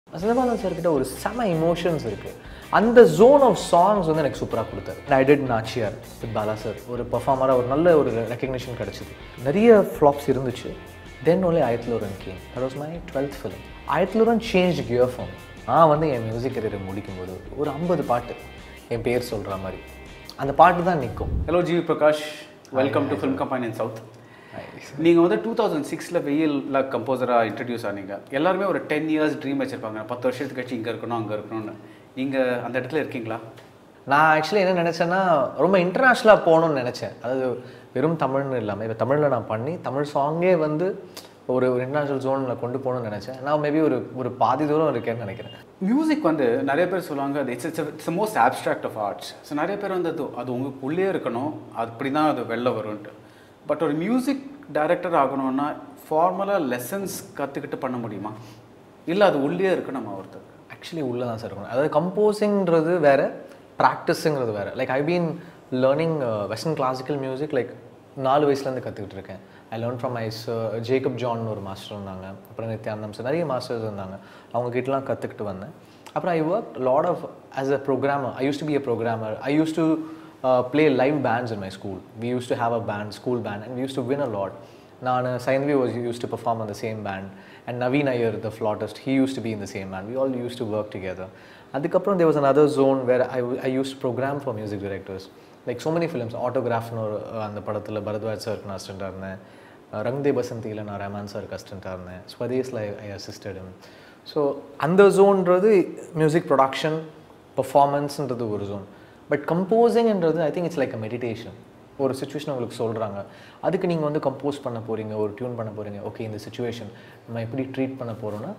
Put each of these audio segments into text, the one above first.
Chidambaram sir கிட்ட ஒரு செம இமோஷன்ஸ் இருக்குது அந்த ஜோன் ஆஃப் சாங்ஸ் வந்து எனக்கு சூப்பராக கொடுத்தாரு I did Naachiyaar with Bala sir ஒரு பர்ஃபார்மராக ஒரு நல்ல ஒரு ரெக்கக்னிஷன் கிடச்சிது நிறைய ஃப்ளாப்ஸ் இருந்துச்சு then only ஆயத்லூரன் came that was my twelfth film ஆயத்லூரன் change gear from நான் வந்து என் மியூசிக் கரியரை முடிக்கும்போது ஒரு ஐம்பது பாட்டு என் பேர் சொல்கிற மாதிரி அந்த பாட்டு தான் நிற்கும் hello GV Prakash welcome to film company in south நீங்கள் வந்து டூ தௌசண்ட் சிக்ஸில் வெயிலில் கம்போசராக இன்ட்ரடியூஸ் ஆனீங்க எல்லாருமே ஒரு டென் இயர்ஸ் ட்ரீம் வச்சுருப்பாங்க பத்து வருஷத்துக்கு கழிச்சு இங்கே இருக்கணும் அங்கே இருக்கணும்னு நீங்கள் அந்த இடத்துல இருக்கீங்களா நான் ஆக்சுவலி என்ன நினச்சேன்னா ரொம்ப இன்டர்நேஷ்னலாக போகணும்னு நினச்சேன் அதாவது வெறும் தமிழ்னு இல்லாமல் இப்போ தமிழில் நான் பண்ணி தமிழ் சாங்கே வந்து ஒரு ஒரு இன்டர்நேஷ்னல் ஜோனில் கொண்டு போகணும்னு நினச்சேன் நான் மேபி ஒரு ஒரு பாதி தூரம் இருக்கேன்னு நினைக்கிறேன் மியூசிக் வந்து நிறைய பேர் சொல்லுவாங்க அது it's it's it's most abstract of arts so நிறைய பேர் வந்து அது அது உங்களுக்கு உள்ளே இருக்கணும் அப்படி தான் அது வெளில வரும்ன்ட்டு பட் ஒரு மியூசிக் டைரக்டர் ஆகணும்னா ஃபார்மலாக லெசன்ஸ் கற்றுக்கிட்டு பண்ண முடியுமா இல்லை அது உள்ளே இருக்கணுமா ஒருத்தர் ஆக்சுவலி உள்ளே தான் சார் இருக்கணும் அதாவது கம்போசிங்கிறது வேறு ப்ராக்டிஸுங்கிறது வேறு like I been learning western classical music like நாலு வயசுலேருந்து கற்றுக்கிட்டு இருக்கேன் I learn from I Jacob John ஒரு மாஸ்டர் இருந்தாங்க அப்புறம் நித்யானந்தம் சார் நிறைய மாஸ்டர்ஸ் இருந்தாங்க அவங்க கிட்டலாம் கற்றுக்கிட்டு வந்தேன் அப்புறம் I work lot of as a programmer I use to be a programmer I use to play live bands in my school we used to have a band school band and we used to win a lot நான் Saindhavi was used to perform on the same band and Naveen Iyer the flautist he used to be in the same band we all used to work together அதுக்கப்புறம் there was another zone where I I used program for music directors like so many films ஆட்டோகிராஃப்னு ஒரு அஹ், அந்த படத்தில் பரத்வாஜ் சாருக்கு நான் அசிஸ்டண்ட்டாக இருந்தேன் அஹ், ரங்தே பசந்தியில் நான் ரஹ்மான் சாருக்கு அசிஸ்டண்ட்டாக இருந்தேன் ஸ்வதேஸில் ஐ அசிஸ்டட் ஸோ அந்த ஜோன்றது மியூசிக் ப்ரொடக்ஷன் பர்ஃபார்மன்ஸ்ன்றது ஒரு ஜோன் பட் கம்போசிங்ன்றது I think it's like a meditation ஒரு சுச்சுவேஷன் உங்களுக்கு சொல்கிறாங்க அதுக்கு நீங்கள் வந்து கம்போஸ் பண்ண போகிறீங்க ஒரு டியூன் பண்ண போகிறீங்க ஓகே இந்த சுச்சுவேஷன் நம்ம எப்படி ட்ரீட் பண்ண போகிறோன்னா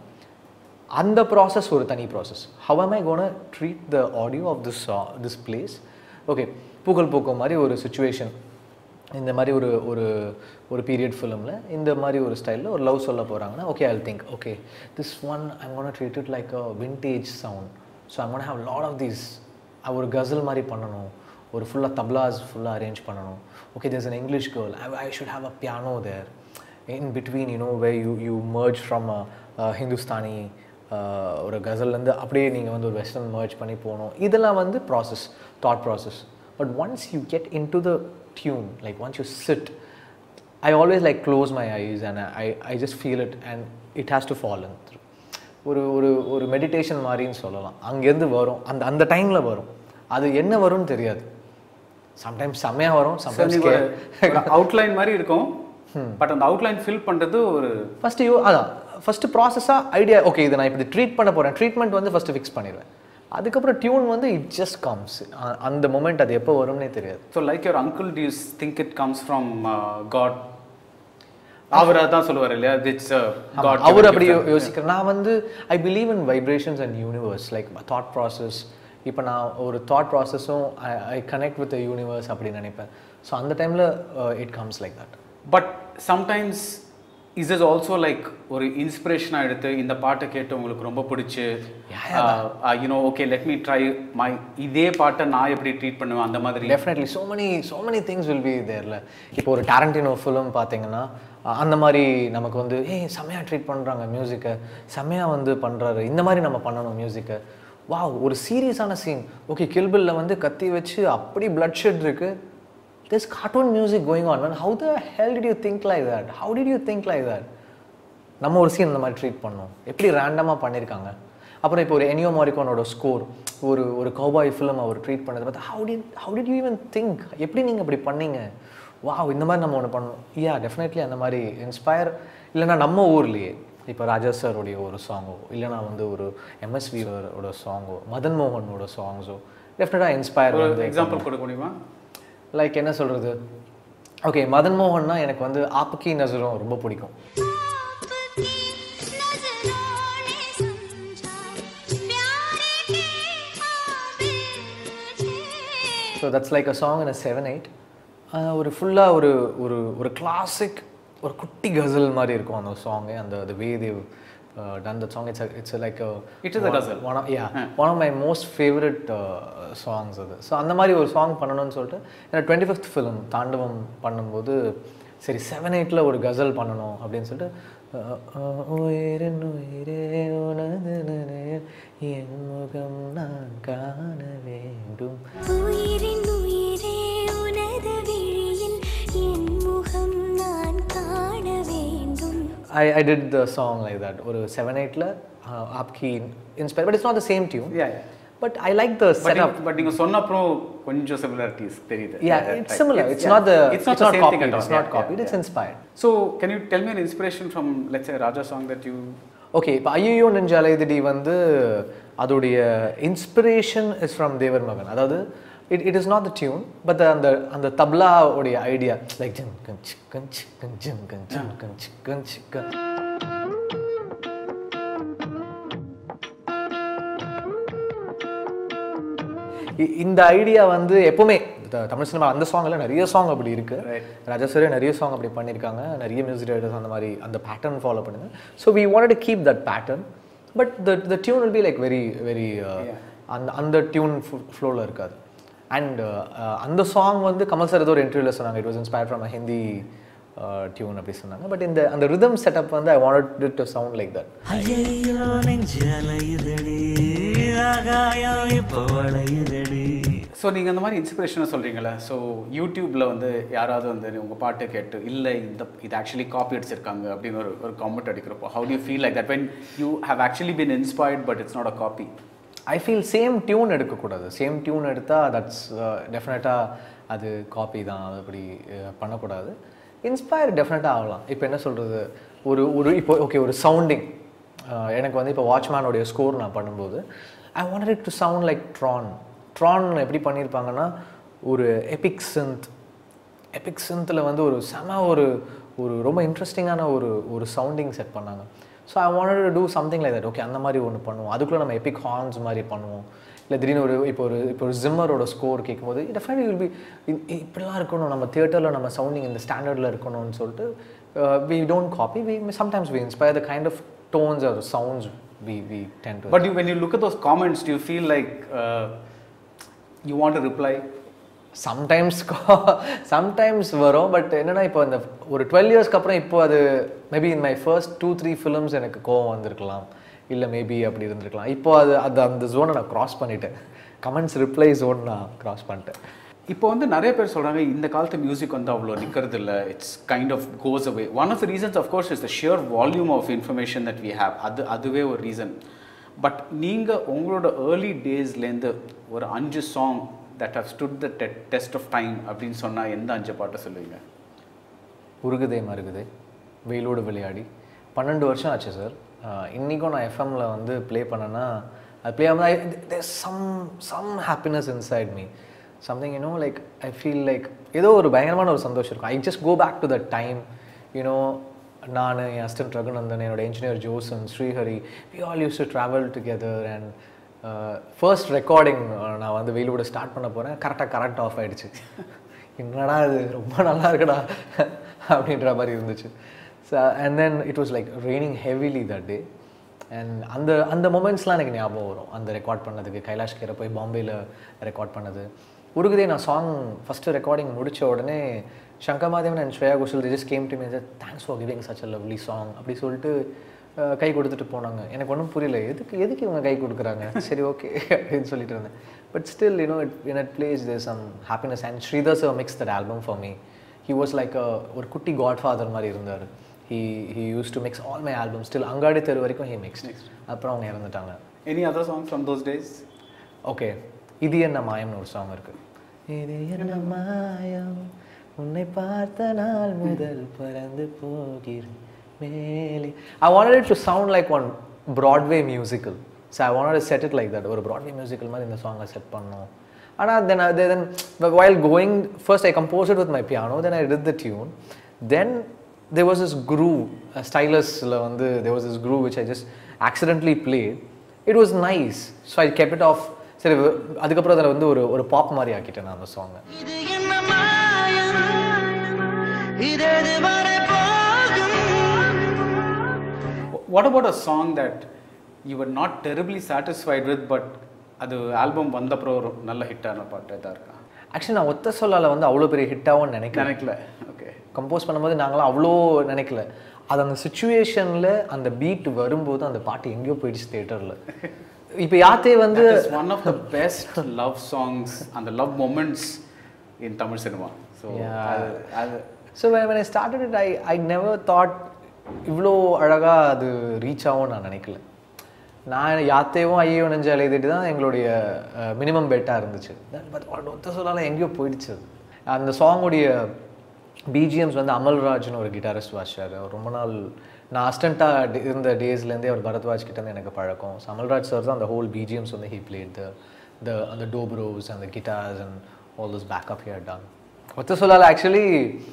அந்த ப்ராசஸ் ஒரு தனி process how am I gonna treat the audio of this this place okay பூக்கள் பூக்கம் மாதிரி ஒரு சுச்சுவேஷன் இந்த மாதிரி ஒரு ஒரு ஒரு பீரியட் ஃபிலிமில் இந்த மாதிரி ஒரு ஸ்டைலில் ஒரு லவ் சொல்ல போகிறாங்கன்னா okay I think okay this one I'm gonna treat it like a vintage sound so I'm gonna have lot of these ஒரு கசல் மாதிரி பண்ணணும் ஒரு ஃபுல்லாக தப்லாஸ் ஃபுல்லாக அரேஞ்ச் பண்ணணும் okay there's an English girl I I should have a piano there in between you know where you you merge from a, a Hindustani ஒரு கசல்லேருந்து அப்படியே நீங்கள் வந்து ஒரு வெஸ்டர்ன் merge பண்ணி போகணும் இதெல்லாம் வந்து process thought process but once you get into the tune like once you sit I always like close my eyes and I I just feel it and it has to follow through ஒரு ஒரு ஒரு meditation மாதிரின்னு சொல்லலாம் அங்கேருந்து வரும் அந்த அந்த டைமில் வரும் அது என்ன வரும்னு தெரியாது சம்டைம்ஸ் செம்மையாக வரும் சம்டைம்ஸ் அவுட்லைன் மாதிரி இருக்கும் பட் அந்த அவுட்லைன் ஃபில் பண்ணுறது ஒரு ஃபஸ்ட்டு யூ அதான் ஃபஸ்ட்டு ப்ராசஸாக ஐடியா ஓகே இதை நான் இப்படி ட்ரீட் பண்ண போகிறேன் ட்ரீட்மெண்ட் வந்து ஃபஸ்ட்டு ஃபிக்ஸ் பண்ணிடுவேன் அதுக்கப்புறம் டியூன் வந்து இட் ஜஸ்ட் கம்ஸ் அந்த மொமெண்ட் அது எப்போ வரும்னே தெரியாது so like your uncle does think it comes from God அவர் அதான் சொல்லுவார் இல்லையா இட்ஸ் காட் அவர் அப்படி யோ- யோசிக்கிறேன் நான் வந்து I believe in vibrations and universe like thought process இப்போ நான் ஒரு தாட் ப்ராசஸும் I I connect with universe அப்படி நினைப்பேன் ஸோ அந்த டைமில் it comes like that but sometimes is is also like ஒரு இன்ஸ்பிரேஷனாக எடுத்து இந்த பாட்டை கேட்டு உங்களுக்கு ரொம்ப பிடிச்சி you know okay let me try my இதே பாட்டை நான் எப்படி ட்ரீட் பண்ணுவேன் அந்த மாதிரி definitely so many so many things will be தேர்ல இப்போ ஒரு டேரண்டினோ ஃபிலிம் பார்த்தீங்கன்னா அஹ் அந்த மாதிரி நமக்கு வந்து ஏய் செம்மையாக ட்ரீட் பண்ணுறாங்க மியூசிக்கை செம்மையாக வந்து பண்ணுறாரு இந்த மாதிரி நம்ம பண்ணணும் மியூசிக்கை வாவ் ஒரு சீரியஸான சீன் ஓகே கில்பில்ல வந்து கத்தி வச்சு அப்படி blood shed இருக்கு this cartoon music going on man how the hell did you think like that how did you think like that நம்ம ஒரு சீன் இந்த மாதிரி ட்ரீட் பண்ணோம் எப்படி ரேண்டமாக பண்ணியிருக்காங்க அப்புறம் இப்போ ஒரு எனியோ மாரிக்கோனோட ஸ்கோர் ஒரு ஒரு கௌபாய் ஃபிலிம் அவர் ட்ரீட் பண்ணதை பார்த்தா how did how did you even think எப்படி நீங்கள் அப்படி பண்ணீங்க வாவ் இந்த மாதிரி நம்ம ஒன்று பண்ணணும் யா டெஃபினெட்லி அந்த மாதிரி இன்ஸ்பயர் இல்லைன்னா நம்ம ஊர்லேயே இப்போ ராஜா சாருடைய ஒரு சாங்கோ இல்லைனா வந்து ஒரு எம்எஸ்வி ஓட சாங்கோ மதன் மோகனோட சாங்ஸோ டெஃபினட்டாக இன்ஸ்பயர் ஒரு வந்து எக்ஸாம்பிள் கொடுக்க முடியுமா லைக் என்ன சொல்கிறது ஓகே மதன் மோகன்னா எனக்கு வந்து ஆப்புக்கி நசரும் ரொம்ப பிடிக்கும் आपकी नजरों ने समझा प्यार के काबिल थे so that's like a song in seven eight ஒரு ஃபுல்லாக ஒரு ஒரு ஒரு கிளாசிக் ஒரு குட்டி கசல் மாதிரி இருக்கும் அந்த சாங்கு அந்த the way they done that song it's a, it's a like a It is a ghazal. one of, yeah one of my most favorite uh, songs அது ஸோ அந்த மாதிரி ஒரு சாங் பண்ணணும்னு சொல்லிட்டு என்னோட டுவெண்ட்டி ஃபிஃப்த் ஃபிலிம் தாண்டவம் பண்ணும்போது சரி செவன் எயிட்டில் ஒரு கசல் பண்ணணும் அப்படின்னு சொல்லிட்டு அஹ், அஹ், உயிரின் உயிரே உனது நினைவே காண வேண்டும் உயிரின் உயிரே உனது விழியில் என் முகம் நான் காண வேண்டும் I, I did the song like that. ஒரு செவன் எயிட்டில் ஆப்கி inspire but it's not the same tune Yeah, yeah. But I like the setup but நீங்க சொன்ன அப்புறம் கொஞ்சம் சிமிலாரிட்டிஸ் தெரியுது Yeah, it's similar. It's not the. it's not the same copied. thing at all. It's not Yeah, copied. yeah, It's yeah. inspired. So, can you tell me an inspiration from, let's say, Raja song that you okay இப்போ ஐயோ நெஞ்சாலைதிடி வந்து அதோடைய inspiration is from Thevar Magan அதாவது it it is not the tune but அந்த அந்த தப்லாவுடைய idea like ஜன் கஞ்ச் கஞ்ச் கஞ்ச் கஞ்ச் கஞ்ச் கஞ்ச் கஞ்ச் இ- இந்த ஐடியா வந்து எப்பவுமே த- தமிழ் சினிமா அந்த சாங்ல நிறைய சாங் அப்படி இருக்கு ராஜாசரே நிறைய சாங் அப்படி பண்ணியிருக்காங்க நிறைய மியூசிக் டைரக்டர்ஸ் அந்த மாதிரி அந்த பேட்டர்ன் ஃபாலோ பண்ணுங்க so we want to keep that pattern but the the tune will be like very very அந்த அந்த டியூன் ஃப்ளோவில் இருக்காது அண்ட் அந்த சாங் வந்து கமல் சார் ஏதோ ஒரு இன்டர்வியூவில் சொன்னாங்க it was inspire from a Hindi tune அப்படி சொன்னாங்க பட் இந்த அந்த ரிதம் செட்டப் வந்து I want it to sound like that ஐயையோ நெஞ்சலையுதடி ஆகாயம் இப்போ வளையுதடி ஸோ நீங்கள் அந்த மாதிரி இன்ஸ்பிரேஷனை சொல்கிறீங்களே ஸோ யூடியூப்பில் வந்து யாராவது வந்து உங்கள் பாட்டு கேட்டு இல்லை இந்த இது ஆக்சுவலி காப்பி அடிச்சிருக்காங்க அப்படின்னு ஒரு ஒரு காமெண்ட் அடிக்கிறப்போ how to feel like that when you have actually been inspired but it's not a copy I feel same tune எடுக்கக்கூடாது சேம் டியூன் எடுத்தால் தட்ஸ் டெஃபினட்டாக அது காப்பி தான் அது அப்படி அஹ், பண்ணக்கூடாது இன்ஸ்பயர் டெஃபினட்டாக ஆகலாம் இப்போ என்ன சொல்கிறது ஒரு ஒரு இப்போ ஓகே ஒரு சவுண்டிங் எனக்கு வந்து இப்போ வாட்ச்மேனுடைய ஸ்கோர் நான் பண்ணும்போது I wanted it to sound like Tron Tron எப்படி பண்ணியிருப்பாங்கன்னா ஒரு எபிக் சிந்த் எபிக் சிந்தில் வந்து ஒரு செம ஒரு ஒரு ரொம்ப இன்ட்ரெஸ்டிங்கான ஒரு ஒரு சவுண்டிங் செட் பண்ணாங்க so I wanted to do something like that okay அந்த மாதிரி ஒன்று பண்ணுவோம் அதுக்குள்ளே நம்ம எபிக் ஹார்ன்ஸ் மாதிரி பண்ணுவோம் இல்லை திடீர்னு ஒரு இப்போ ஒரு இப்போ ஒரு ஜிம்மரோட ஸ்கோர் கேட்கும்போது டெஃபினெட்லி வில் பி இப்படிலாம் இருக்கணும் நம்ம தியேட்டரில் நம்ம சவுண்டிங் இந்த ஸ்டாண்டர்டில் இருக்கணும்னு சொல்லிட்டு we don't copy we sometimes we inspire the kind of tones or sounds we we tend to but you when you look at those comments do you feel like uh, you want to reply sometimes sometimes வரும் but என்னன்னா இப்போ அந்த ஒரு twelve இயர்ஸ்க்கு அப்புறம் இப்போ அது maybe in my first two three films எனக்கு கோவம் வந்திருக்கலாம் இல்லை மேபி அப்படி இருந்திருக்கலாம் இப்போ அது அது அந்த ஜோனை நான் கிராஸ் பண்ணிட்டேன் கமெண்ட்ஸ் ரிப்ளை ஜோன் நான் கிராஸ் பண்ணிட்டேன் இப்போ வந்து நிறைய பேர் சொல்கிறாங்க இந்த காலத்து மியூசிக் வந்து அவ்வளோ நிற்கிறது இல்லை it's kind of goes away one of the reasons of course is the sheer volume of information that we have அது அதுவே ஒரு ரீசன் பட் நீங்கள் உங்களோட ஏர்லி டேஸ்லேருந்து ஒரு அஞ்சு song that have stood the test of time அப்படின்னு சொன்னால் எந்த அஞ்சு பாட்டை சொல்லுவீங்க உருகுதே மருகுதே வெயிலோடு விளையாடி பன்னெண்டு வருஷம் ஆச்சு சார் இன்றைக்கும் நான் எஃப்எம்ல வந்து ப்ளே பண்ணேன்னா அது ப்ளே ஆகும்போது some some happiness inside me something you know like I feel like ஏதோ ஒரு பயங்கரமான ஒரு சந்தோஷம் இருக்கும் I just go back to the time you know நான் என் அசிஸ்டன்ட் ரகுநந்தன் என்னோட இன்ஜினியர் ஜோசன் Srihari we all used to travel together and first recording நான் வந்து வெயிலோட ஸ்டார்ட் பண்ண போகிறேன் கரெக்டாக கரண்ட் ஆஃப் ஆயிடுச்சு என்னடா இது ரொம்ப நல்லா இருக்குடா அப்படின்ற மாதிரி இருந்துச்சு so and then it was like raining heavily that day and அந்த அந்த மூமெண்ட்ஸ்லாம் எனக்கு ஞாபகம் வரும் அந்த ரெக்கார்ட் பண்ணதுக்கு கைலாஷ் கேரை போய் பாம்பேயில் ரெக்கார்ட் பண்ணது உருகுதே நான் சாங் ஃபஸ்ட்டு ரெக்கார்டிங் முடித்த உடனே Shankar Mahadevan and Shreya Ghoshal just came to me thanks for giving such a lovely song அப்படி சொல்லிட்டு அஹ், கை கொடுத்துட்டு போனாங்க எனக்கு ஒன்றும் புரியல எதுக்கு எதுக்கு இவங்க கை கொடுக்குறாங்க சரி ஓகே அப்படின்னு சொல்லிட்டு இருந்தேன் but still you know it in at place there some happiness and Sridhar sir mix that album for me he was like ஒரு குட்டி காட் ஃபாதர் மாதிரி இருந்தார் he he used to mix all my album still Angaadi Theru வரைக்கும் he mix அப்புறம் அவங்க இறந்துட்டாங்க any other song from those days okay இது என்ன மாயம்னு ஒரு சாங் இருக்கு இது என்ன மாயம் உன்னை பார்த்த நாள் முதல் பறந்து போகிறேன் மேலே I wanted it to sound like one Broadway musical so I wanted set it like that ஒரு ப்ராட்வே மியூசிக்கல் மாதிரி இந்த சாங்கை செட் பண்ணோம் ஆனால் then then while going first I compose it with my piano then I did the tune then there was this groove uh, stylus-ல வந்து there was this groove which I just accidentally played it was nice so I kept it off சரி வ- அதுக்கப்புறம் அதில் வந்து ஒரு ஒரு pop மாதிரி ஆக்கிட்டேன் நான் அந்த சாங்கை இது என்ன மாயம் இதெது வரை போகும் what about a song that you are not terribly satisfied with but அது ஆல்பம் வந்தப்புறம் ஒரு நல்ல ஹிட்டான பாட்டு எதாக இருக்கா ஆக்சுவலி நான் ஒத்த சொல்லால வந்து அவ்வளோ பெரிய ஹிட்டாகவும் நினைக்கிறேன் நினைக்கல ஓகே கம்போஸ் பண்ணும்போது நாங்களாம் அவ்வளோ நினைக்கல அது அந்த சுச்சுவேஷனில் அந்த பீட் வரும்போது அந்த பாட்டு எங்கேயோ போயிடுச்சு தேட்டரில் இப்போ யாத்தே வந்து That is one of the best love songs and the love moments in Tamil cinema. So Yeah. அது அது so when I started it I I never thought இவ்வளோ அழகாக அது ரீச் ஆகும்னு நான் நினைக்கல நான் யாத்தேவும் ஐயோ நெஞ்சு அலைதிட்டு தான் எங்களுடைய மினிமம் பெட்டாக இருந்துச்சு பட் ஒத்த சொல்லால எங்கேயோ போயிடுச்சு அது. அந்த சாங்குடைய பிஜிஎம்ஸ் வந்து அமல்ராஜ்னு ஒரு கிட்டாரிஸ்ட் வாசிச்சார் அவர் ரொம்ப நாள் நான் அஸ்டண்ட்டாக இருந்த டேஸ்லேருந்தே அவர் பரத்வாஜ் கிட்ட இருந்து எனக்கு பழக்கம் So, அமல்ராஜ் சார் தான் அந்த ஹோல் பிஜிஎம்ஸ் வந்து ஹீ பிளேட் த த அந்த டோப்ரோஸ் அந்த guitars and all this backup here done ஒத்த சொல்லால ஆக்சுவலி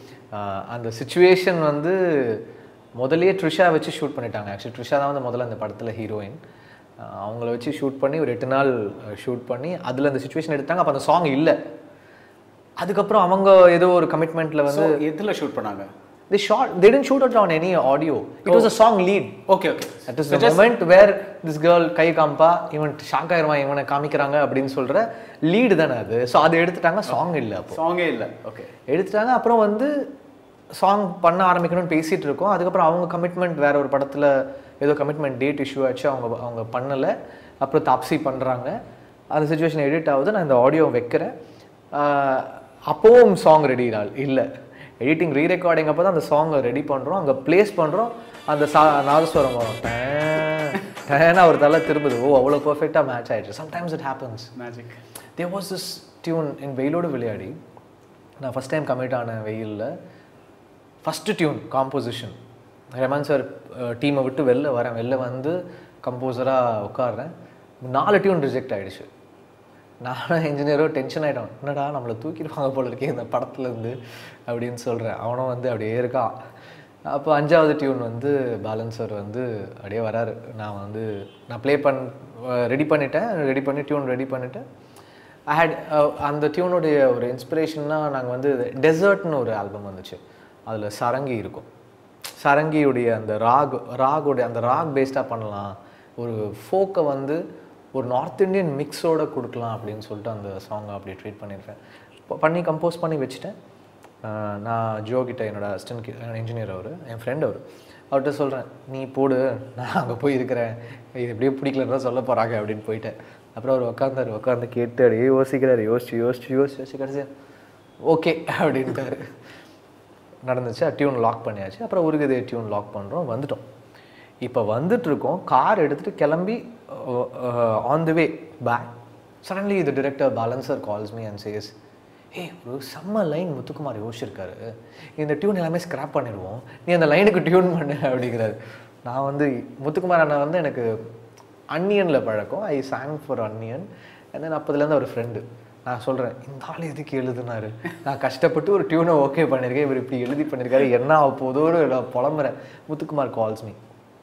அந்த சுச்சுவேஷன் வந்து முதல்லயே ட்ரிஷா வச்சு ஷூட் பண்ணிட்டாங்க ஆக்சுவலி ட்ரிஷா தான் வந்து முதல்ல அந்த படத்தில் ஹீரோயின் அவங்கள வச்சு ஷூட் பண்ணி ஒரு எட்டு நாள் ஷூட் பண்ணி அதில் அந்த சுச்சுவேஷன் எடுத்தாங்க அப்போ அந்த சாங் இல்லை அதுக்கப்புறம் அவங்க ஏதோ ஒரு கமிட்மெண்ட்டில் ஸோ வந்து எதில் ஷூட் பண்ணாங்க they shot they didn't shoot it on any audio it was a song lead okay okay that is the moment where this girl கை காம்பா இவன் ஷாக் ஆயிருவான் இவனை காமிக்கிறாங்க அப்படின்னு சொல்ற லீடு தானே அது ஸோ அதை எடுத்துட்டாங்க சாங் இல்லை அப்போ சாங்கே இல்லை ஓகே எடுத்துட்டாங்க அப்புறம் வந்து சாங் பண்ண ஆரம்பிக்கணும்னு பேசிட்டு இருக்கோம் அதுக்கப்புறம் அவங்க கமிட்மெண்ட் வேற ஒரு படத்துல ஏதோ கமிட்மெண்ட் டேட் இஷ்யூ ஆச்சு அவங்க அவங்க பண்ணலை அப்புறம் தாப்சி பண்றாங்க அந்த சுச்சுவேஷன் எடிட் ஆகுது நான் இந்த ஆடியோ வைக்கிறேன் ஆஹ் அப்பவும் சாங் ரெடி இல்லை எடிட்டிங் ரீ ரெக்கார்டிங் அப்போ தான் அந்த சாங்கை ரெடி பண்ணுறோம் அங்கே ப்ளேஸ் பண்ணுறோம் அந்த சா நாதஸ்வரம் வரும் டேன், டேன்னா ஒரு தலை திரும்புது ஓ அவ்வளோ பர்ஃபெக்டாக மேட்ச் ஆயிடுச்சு sometimes it happens magic there was this tune in வெயிலோடு விளையாடி நான் ஃபஸ்ட் டைம் கமிட் ஆன வெயிலில் ஃபஸ்ட்டு டியூன் காம்போசிஷன் ரெமன் சார் டீமை விட்டு வெளில வரேன் வெளில வந்து கம்போசராக உட்காடுறேன் நாலு டியூன் ரிஜெக்ட் ஆகிடுச்சு நானும் இன்ஜினியரோ டென்ஷன் ஆகிட்டோம் என்னடா நம்மளை தூக்கிடுவாங்க போல இருக்கே இந்த படத்துலேருந்து அப்படின்னு சொல்கிறேன் அவனும் வந்து அப்படியே இருக்கான் அப்போ அஞ்சாவது டியூன் வந்து பாலன் சார் வந்து அப்படியே வராரு நான் வந்து நான் ப்ளே பண் ரெடி பண்ணிட்டேன் ரெடி பண்ணி டியூன் ரெடி பண்ணிட்டேன் ஐ ஹேட் அந்த டியூனுடைய ஒரு இன்ஸ்பிரேஷன்னா நாங்கள் வந்து டெசர்ட்னு ஒரு ஆல்பம் வந்துச்சு அதில் சரங்கி இருக்கும் சரங்கியுடைய அந்த ராக் ராகோடைய அந்த ராக் பேஸ்டாக பண்ணலாம் ஒரு ஃபோக்கை வந்து ஒரு நார்த் இந்தியன் மிக்ஸோட கொடுக்கலாம் அப்படின்னு சொல்லிட்டு அந்த சாங்கை அப்படி ட்ரீட் பண்ணியிருக்கேன் ப- பண்ணி கம்போஸ் பண்ணி வச்சுட்டேன் அஹ் நான் ஜோ கிட்ட என்னோட அசிஸ்டன்ட் இன்ஜினியர் அவர் என் ஃப்ரெண்ட் அவர் அவர்கிட்ட சொல்கிறேன் நீ போடு நான் அங்கே போய் இருக்கிறேன் இது எப்படியோ பிடிக்கலன்னு சொல்ல போகிறாங்க அப்படின்னு போயிட்டேன் அப்புறம் அவர் உட்காந்தாரு உட்காந்து கேட்டு அப்படியே யோசிக்கிறாரு யோசிச்சு யோசிச்சு யோசிச்சு யோசிச்சு கடைசியா ஓகே அப்படின்ட்டாரு நடந்துச்சு டியூன் லாக் பண்ணியாச்சு அப்புறம் உருகுதே டியூன் லாக் பண்ணுறோம் வந்துட்டோம் இப்போ வந்துட்டு இருக்கோம் கார் எடுத்துகிட்டு கிளம்பி on the way back suddenly இது director Balan sir calls me and says ஏய் ஒரு செம்ம லைன் முத்துக்குமார் யோசிச்சிருக்காரு இந்த டியூன் எல்லாமே ஸ்க்ராப் பண்ணிடுவோம் நீ அந்த லைனுக்கு டியூன் பண்ணு அப்படிங்கிறாரு நான் வந்து முத்துக்குமார் அண்ணா வந்து எனக்கு அன்னியனில் பழக்கம் I sang for Anniyan and then அப்போதுலேருந்து ஒரு ஃப்ரெண்டு நான் சொல்கிறேன் இந்த ஆள் எதுக்கு எழுதுனாரு நான் கஷ்டப்பட்டு ஒரு டியூனை ஓகே பண்ணியிருக்கேன் இவர் இப்படி எழுதி பண்ணியிருக்காரு என்ன ஆக போதோன்னு நான் புலம்புறேன் முத்துக்குமார் கால்ஸ் மீ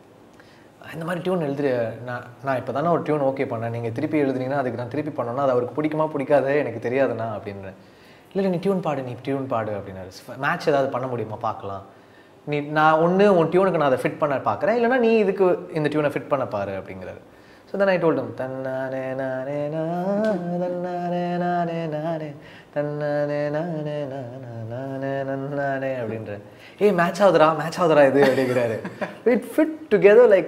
இந்த மாதிரி டியூன் எழுதுற நான் நான் இப்போ தானே ஒரு டியூன் ஓகே பண்ணேன் நீங்கள் திருப்பி எழுதுனீங்கன்னா அதுக்கு நான் திருப்பி பண்ணோன்னா அது அவருக்கு பிடிக்குமா பிடிக்காதே எனக்கு தெரியாதுண்ணா அப்படின்றேன் இல்லை இல்லை, நீ டியூன் பாடு நீ டியூன் பாடு அப்படின்னாரு மேட்ச் ஏதாவது பண்ண முடியுமா பார்க்கலாம் நீ நான் ஒன்று உன் டியூனுக்கு நான் அதை ஃபிட் பண்ண பார்க்குறேன் இல்லைன்னா நீ இதுக்கு இந்த டியூனை ஃபிட் பண்ண பாரு அப்படிங்கிறாரு so then I told him தன்னானே நானே நா தன்னானே நானே நானே தன்னானே நானே நானா நானே நன்னானே அப்படின்ற ஏய் மேட்ச் ஆகுதுடா மேட்ச் ஆகுதுடா இது அப்படிங்கிறாரு it fit together like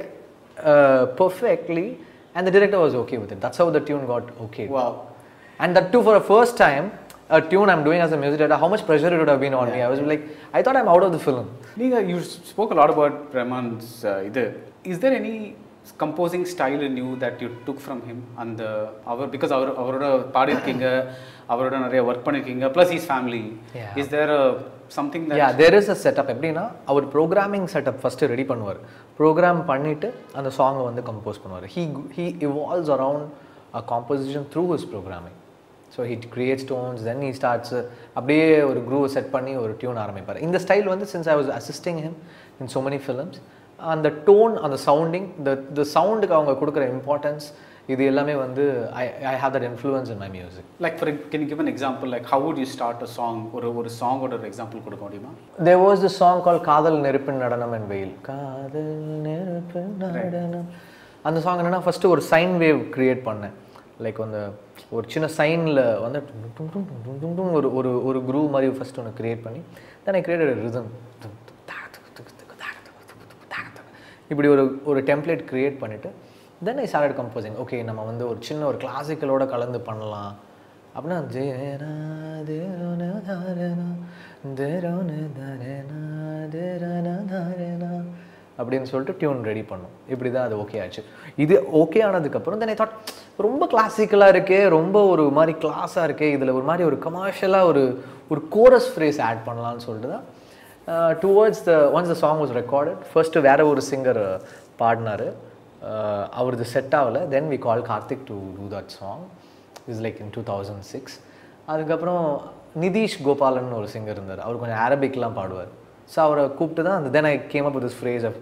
perfectly and the director was okay with it that's how the tune got okay Wow. and that too for a first time a tune i'm doing as a music director how much pressure it would have been on me i was like i thought i'm out of the film நீங்கள் you spoke lot about Rahman's இது is there any composing style in you that you took from him அந்த அவர் because அவர் அவரோட பாடியிருக்கீங்க அவரோட நிறைய work பண்ணியிருக்கீங்க plus his family Yeah. Is there something yeah there is a setup எப்படின்னா அவர் ப்ரோக்ராமிங் செட்டப் ஃபஸ்ட்டு ரெடி பண்ணுவார் ப்ரோக்ராம் பண்ணிவிட்டு அந்த சாங்கை வந்து கம்போஸ் பண்ணுவார் he he evolves around a composition through his programming so he creates tones then he starts அப்படியே ஒரு க்ரூ செட் பண்ணி ஒரு டியூன் ஆரம்பிப்பார் இந்த ஸ்டைல் வந்து since I was assisting him in so many films அந்த டோன் அந்த சவுண்டிங் த த சவுண்டுக்கு அவங்க கொடுக்குற இம்பார்ட்டன்ஸ் இது எல்லாமே வந்து I I have that influence in my music like for can give an example like how would you start a song ஒரு ஒரு சாங்கோட ஒரு எக்ஸாம்பிள் கொடுக்க முடியுமா there was this song called காதல் நெருப்பின் நடனம் என் வெயில் காதல் நெருப்பின் நடனம் அந்த சாங் என்னன்னா ஃபர்ஸ்ட் ஒரு சைன் வேவ் கிரியேட் பண்ணேன் லைக் அந்த ஒரு சின்ன சைனில் வந்து டும் டும் டும் டும் டும் டும் டும் ஒரு ஒரு ஒரு குரூ மாதிரி ஃபர்ஸ்ட் ஒன்று கிரியேட் பண்ணி தென் ஐ கிரியேட் ரிதம் இப்படி ஒரு ஒரு டெம்ப்ளேட் கிரியேட் பண்ணிவிட்டு then I started composing okay நம்ம வந்து ஒரு சின்ன ஒரு கிளாசிக்கலோட கலந்து பண்ணலாம் அப்படின்னா தேனா தேரோன தாரனா தேரோன தாரனா தேரனா தாரனா அப்படின்னு சொல்லிட்டு டியூன் ரெடி பண்ணோம் இப்படி தான் அது ஓகே ஆச்சு இது ஓகே ஆனதுக்கப்புறம் தென் ஐ தாட் ரொம்ப கிளாசிக்கலாக இருக்கே ரொம்ப ஒரு மாதிரி கிளாஸாக இருக்கே இதில் ஒரு மாதிரி ஒரு கமர்ஷியலாக ஒரு ஒரு கோரஸ் ஃப்ரேஸ் ஆட் பண்ணலாம்னு சொல்லிட்டு தான் towards the once the song was recorded first வேற ஒரு சிங்கர் பாடினார் அவரது செட் ஆகல then we call Karthik to do that song is like in two thousand six அதுக்கப்புறம் நிதிஷ் கோபாலன் ஒரு சிங்கர் இருந்தார் அவர் கொஞ்சம் அரபிக்லாம் பாடுவார் ஸோ அவரை கூப்பிட்டு தான் அந்த then I came up this phrase off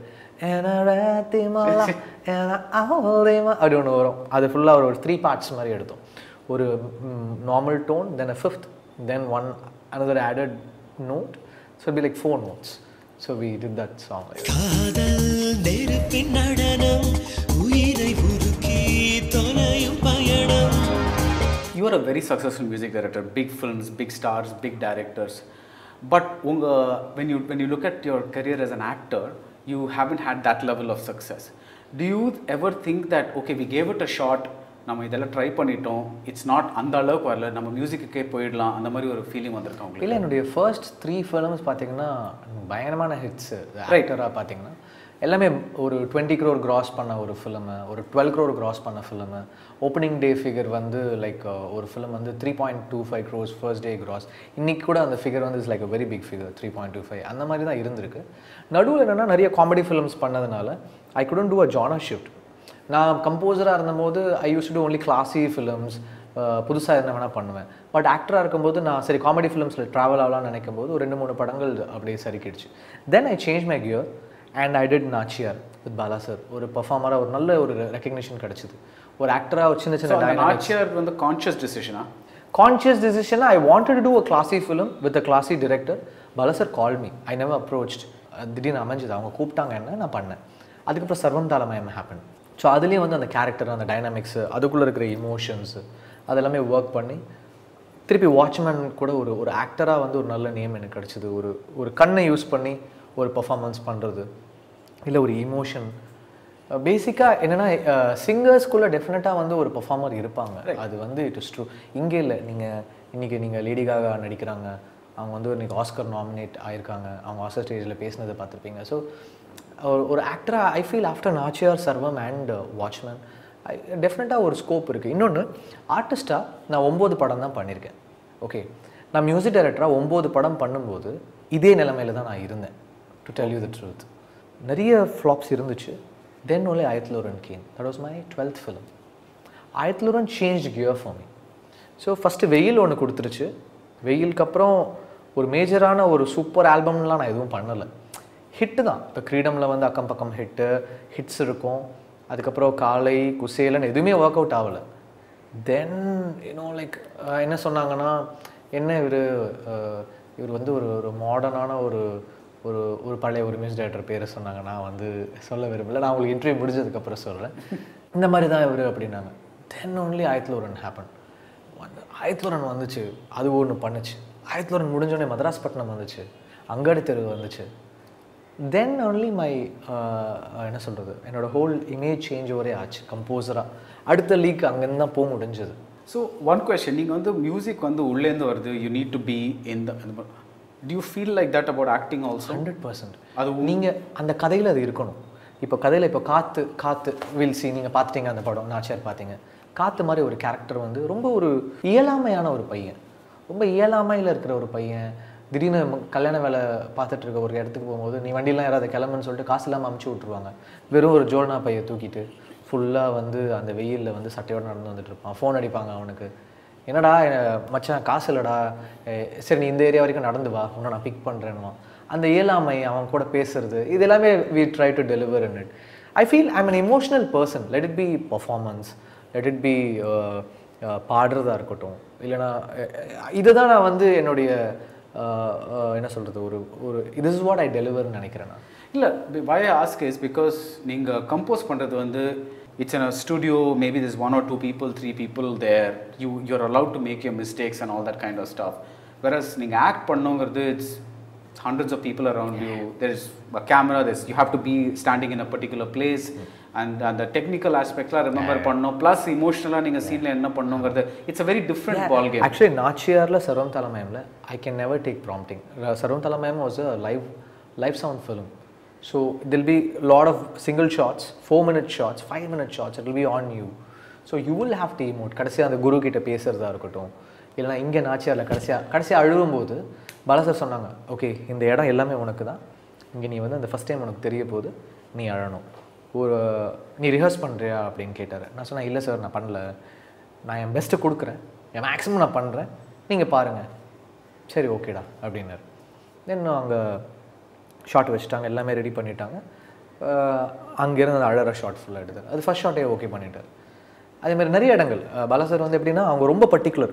அப்படி ஒன்று வரும் அது ஃபுல்லாக ஒரு த்ரீ பார்ட்ஸ் மாதிரி எடுத்தோம் ஒரு normal tone then a fifth then one another added note so it'd be like four notes so we did that song like that. காதல் நெருப்பின் நடனம் உயிரை உருக்கி தொலையும் பயணம் you are a very successful music director big films big stars big directors but உங்க when you when you look at your career as an actor you haven't had that level of success do you ever think that okay we gave it a shot நம்ம இதெல்லாம் try பண்ணிட்டோம் it's not அந்த அளவுக்கு வரல நம்ம மியூசிக்குக்கே போயிடலாம் அந்த மாதிரி ஒரு ஃபீலிங் வந்திருக்கா உங்களுக்கு இல்லை என்னுடைய ஃபர்ஸ்ட் த்ரீ ஃபிலிம்ஸ் பார்த்தீங்கன்னா பயங்கரமான ஹிட்ஸ் ரைட்டராக பார்த்தீங்கன்னா எல்லாமே ஒரு டுவெண்ட்டி க்ரோர் கிராஸ் பண்ண ஒரு ஃபிலிமு ஒரு டுவெல் க்ரோர் கிராஸ் பண்ண ஃபிலிமு ஓப்பனிங் டே ஃபிகர் வந்து லைக் ஒரு ஃபிலிம் வந்து three point two five crores first day gross இன்னைக்கு கூட அந்த ஃபிகர் வந்து is like a very big figure three point two five அந்த மாதிரி தான் இருந்திருக்கு நடுவில் என்னென்னா நிறைய காமெடி ஃபிலிம்ஸ் பண்ணதுனால ஐ couldn't do a genre shift நான் கம்போசராக இருந்தபோது I use to only classy films புதுசாக என்ன வேணால் பண்ணுவேன் பட் ஆக்டராக இருக்கும்போது நான் சரி காமெடி ஃபிலிம்ஸில் ட்ராவல் ஆகலாம்னு நினைக்கும் போது ஒரு ரெண்டு மூணு படங்கள் அப்படியே சரிக்கிடுச்சு then I change my gear and I did Naachiyaar with Bala sir ஒரு பர்ஃபார்மராக ஒரு நல்ல ஒரு ரெக்கக்னிஷன் கிடச்சிது ஒரு ஆக்டராக ஒரு சின்ன So, சின்ன அந்த dynamics நாச்சியார் வந்து கான்ஷியஸ் டிசிஷனா conscious decision i wanted to do a classy film with a classy director balasar called me i never approached ah திடீர்னு அமைஞ்சது அவங்க கூப்பிட்டாங்க என்ன நான் பண்ணேன் அதுக்கப்புறம் சர்வம் தாளமயம் ஹேப்பன் ஸோ அதுலேயும் வந்து அந்த கேரக்டர் அந்த டைனாமிக்ஸு அதுக்குள்ளே இருக்கிற இமோஷன்ஸு அதெல்லாமே ஒர்க் பண்ணி திருப்பி வாட்ச்மேன் கூட ஒரு ஒரு ஆக்டராக வந்து ஒரு நல்ல நேம் எனக்கு கிடச்சிது ஒரு ஒரு கண்ணை யூஸ் பண்ணி ஒரு பர்ஃபார்மன்ஸ் பண்ணுறது இல்லை ஒரு இமோஷன் பேசிக்காக என்னென்னா சிங்கர்ஸ்குள்ளே டெஃபினட்டாக வந்து ஒரு பெர்ஃபார்மர் இருப்பாங்க அது வந்து இட் இஸ் ட்ரூ இங்கே இல்லை நீங்கள் இன்றைக்கி நீங்கள் லேடிகாக நடிக்கிறாங்க அவங்க வந்து இன்னைக்கு ஆஸ்கர் நாமினேட் ஆயிருக்காங்க அவங்க ஆஸ்கர் ஸ்டேஜில் பேசினதை பார்த்துருப்பீங்க ஸோ ஒரு ஒரு ஆக்டராக ஐ ஃபீல் ஆஃப்டர் நாச்சியார் சர்வம் அண்ட் வாட்ச்மேன் டெஃபினட்டாக ஒரு ஸ்கோப் இருக்குது இன்னொன்று ஆர்டிஸ்ட்டாக நான் ஒம்பது படம் தான் பண்ணியிருக்கேன் ஓகே நான் மியூசிக் டைரக்டராக ஒம்பது படம் பண்ணும்போது இதே நிலமையில தான் நான் இருந்தேன் to tell you the truth நிறைய ஃப்ளாப்ஸ் இருந்துச்சு then only ஆயத்லூரன் came that was my twelfth film ஆயத்லூரன் change gear for me so first Veyil ஒன்று கொடுத்துருச்சு வெயிலுக்கு அப்புறம் ஒரு மேஜரான ஒரு சூப்பர் ஆல்பம்லாம் நான் எதுவும் பண்ணலை ஹிட்டு தான் இப்போ கிரீடமில் வந்து அக்கம் பக்கம் ஹிட்டு ஹிட்ஸ் இருக்கும் அதுக்கப்புறம் காலை குசேலன் எதுவுமே ஒர்க் அவுட் ஆகலை தென் யூனோ லைக் என்ன சொன்னாங்கன்னா என்ன இவர் இவர் வந்து ஒரு ஒரு மாடர்னான ஒரு ஒரு ஒரு பழைய ஒரு மியூசிக் டைரக்டர் பேரை சொன்னாங்க நான் வந்து சொல்ல விரும்பல நான் உங்களுக்கு இன்டர்வியூ முடிஞ்சதுக்கப்புறம் சொல்கிறேன் இந்த மாதிரி தான் இவர் அப்படின்னாங்க தென் ஒன்லி ஆயத்லூரன் ஹேப்பன் ஆயத்லூரன் வந்துச்சு அது ஒன்று பண்ணுச்சு ஆயத்லூரன் முடிஞ்சோடனே மதராஸ் பட்டினம் வந்துச்சு அங்காடி தெரு வந்துச்சு தென் ஒன்லி மை என்ன சொல்கிறது என்னோட ஹோல் இமேஜ் சேஞ்ச் ஓவரே ஆச்சு கம்போசராக அடுத்த லீக் அங்கேருந்து தான் போக முடிஞ்சது ஸோ ஒன் கொஷின் நீங்கள் வந்து மியூசிக் வந்து உள்ளேருந்து வருது யூ நீட் டு பி இந்த to you feel like that about acting also hundred percent அது நீங்கள் அந்த கதையில் அது இருக்கணும் இப்போ கதையில் இப்போ காற்று காற்று வில் சி நீங்கள் பார்த்துட்டீங்க அந்த படம் நாச்சியார் பார்த்தீங்க காற்று மாதிரி ஒரு கேரக்டர் வந்து ரொம்ப ஒரு இயலாமையான ஒரு பையன் ரொம்ப இயலாமையில் இருக்கிற ஒரு பையன் திடீர்னு ம- கல்யாண வேலை பார்த்துட்டு இருக்க ஒரு இடத்துக்கு போகும்போது நீ வண்டியெலாம் யாராவது கிளம்புன்னு சொல்லிட்டு காசு இல்லாமல் அமுச்சு விட்ருவாங்க வெறும் ஒரு ஜோல்னா பையை தூக்கிட்டு ஃபுல்லாக வந்து அந்த வெயிலில் வந்து சட்டையோடு நடந்து வந்துட்டு இருப்பான் ஃபோன் அடிப்பாங்க அவனுக்கு என்னடா அஹ் மச்சான் காசு இல்லைடா அஹ் சரி நீ இந்த ஏரியா வரைக்கும் நடந்து வா உன்னை நான் பிக் பண்ணுறேன்னுமா அந்த இயலாமை அவன் கூட பேசுறது இது எல்லாமே we try to deliver in it I feel I'm an emotional person let it be performance let it be பாடுறதா இருக்கட்டும் இல்லைனா இதுதான் நான் வந்து என்னுடைய அஹ், அஹ், என்ன சொல்கிறது ஒரு ஒரு this is what ஐ டெலிவர்னு நினைக்கிறேன் நான் இல்லை why I ask is because நீங்கள் கம்போஸ் பண்ணுறது வந்து it's a studio maybe this one or two people three people there you you're allowed to make your mistakes and all that kind of stuff versus நீங்கள் act பண்ணுங்கிறது it's hundreds of people around you there is a camera there's you have to be standing in a particular place and அந்த technical ஆஸ்பெக்ட்லாம் remember பண்ணணும் plus இமோஷனலாக நீங்கள் சீனில் என்ன பண்ணுங்கிறது it's a very different ball game actually நாச்சியாரில் சர்வம் தலைமயமில் I can never take prompting Sarvam Thaalamayam was a live live sound film so till be lot of single shots four minute shots five minute shots it will be on you so you will have to emote கடைசியாக அந்த குரு கிட்ட பேசுகிறதா இருக்கட்டும் இல்லைனா இங்கே நாச்சியாரில் கடைசியாக கடைசியாக அழுகும்போது பாலாசர் சொன்னாங்க ஓகே இந்த இடம் எல்லாமே உனக்கு தான் இங்கே நீ வந்து அந்த ஃபஸ்ட் டைம் உனக்கு தெரிய போது நீ அழணும் ஒரு நீ ரிஹர்ஸ் பண்ணுறியா அப்படின்னு கேட்டார் நான் சொன்னேன் இல்லை சார் நான் பண்ணல நான் என் பெஸ்ட்டு கொடுக்குறேன் என் மேக்ஸிமம் நான் பண்ணுறேன் நீங்கள் பாருங்கள் சரி ஓகேடா அப்படின்னாரு தென் அங்கே ஷார்ட் வச்சுட்டாங்க எல்லாமே ரெடி பண்ணிட்டாங்க அங்கேருந்து அந்த அழற ஷார்ட் ஃபுல்லாக எடுத்தார் அது ஃபஸ்ட் ஷார்ட்டே ஓகே பண்ணிட்டார் அதே மாதிரி நிறைய இடங்கள் அஹ் பாலா சார் வந்து எப்படின்னா அவங்க ரொம்ப particular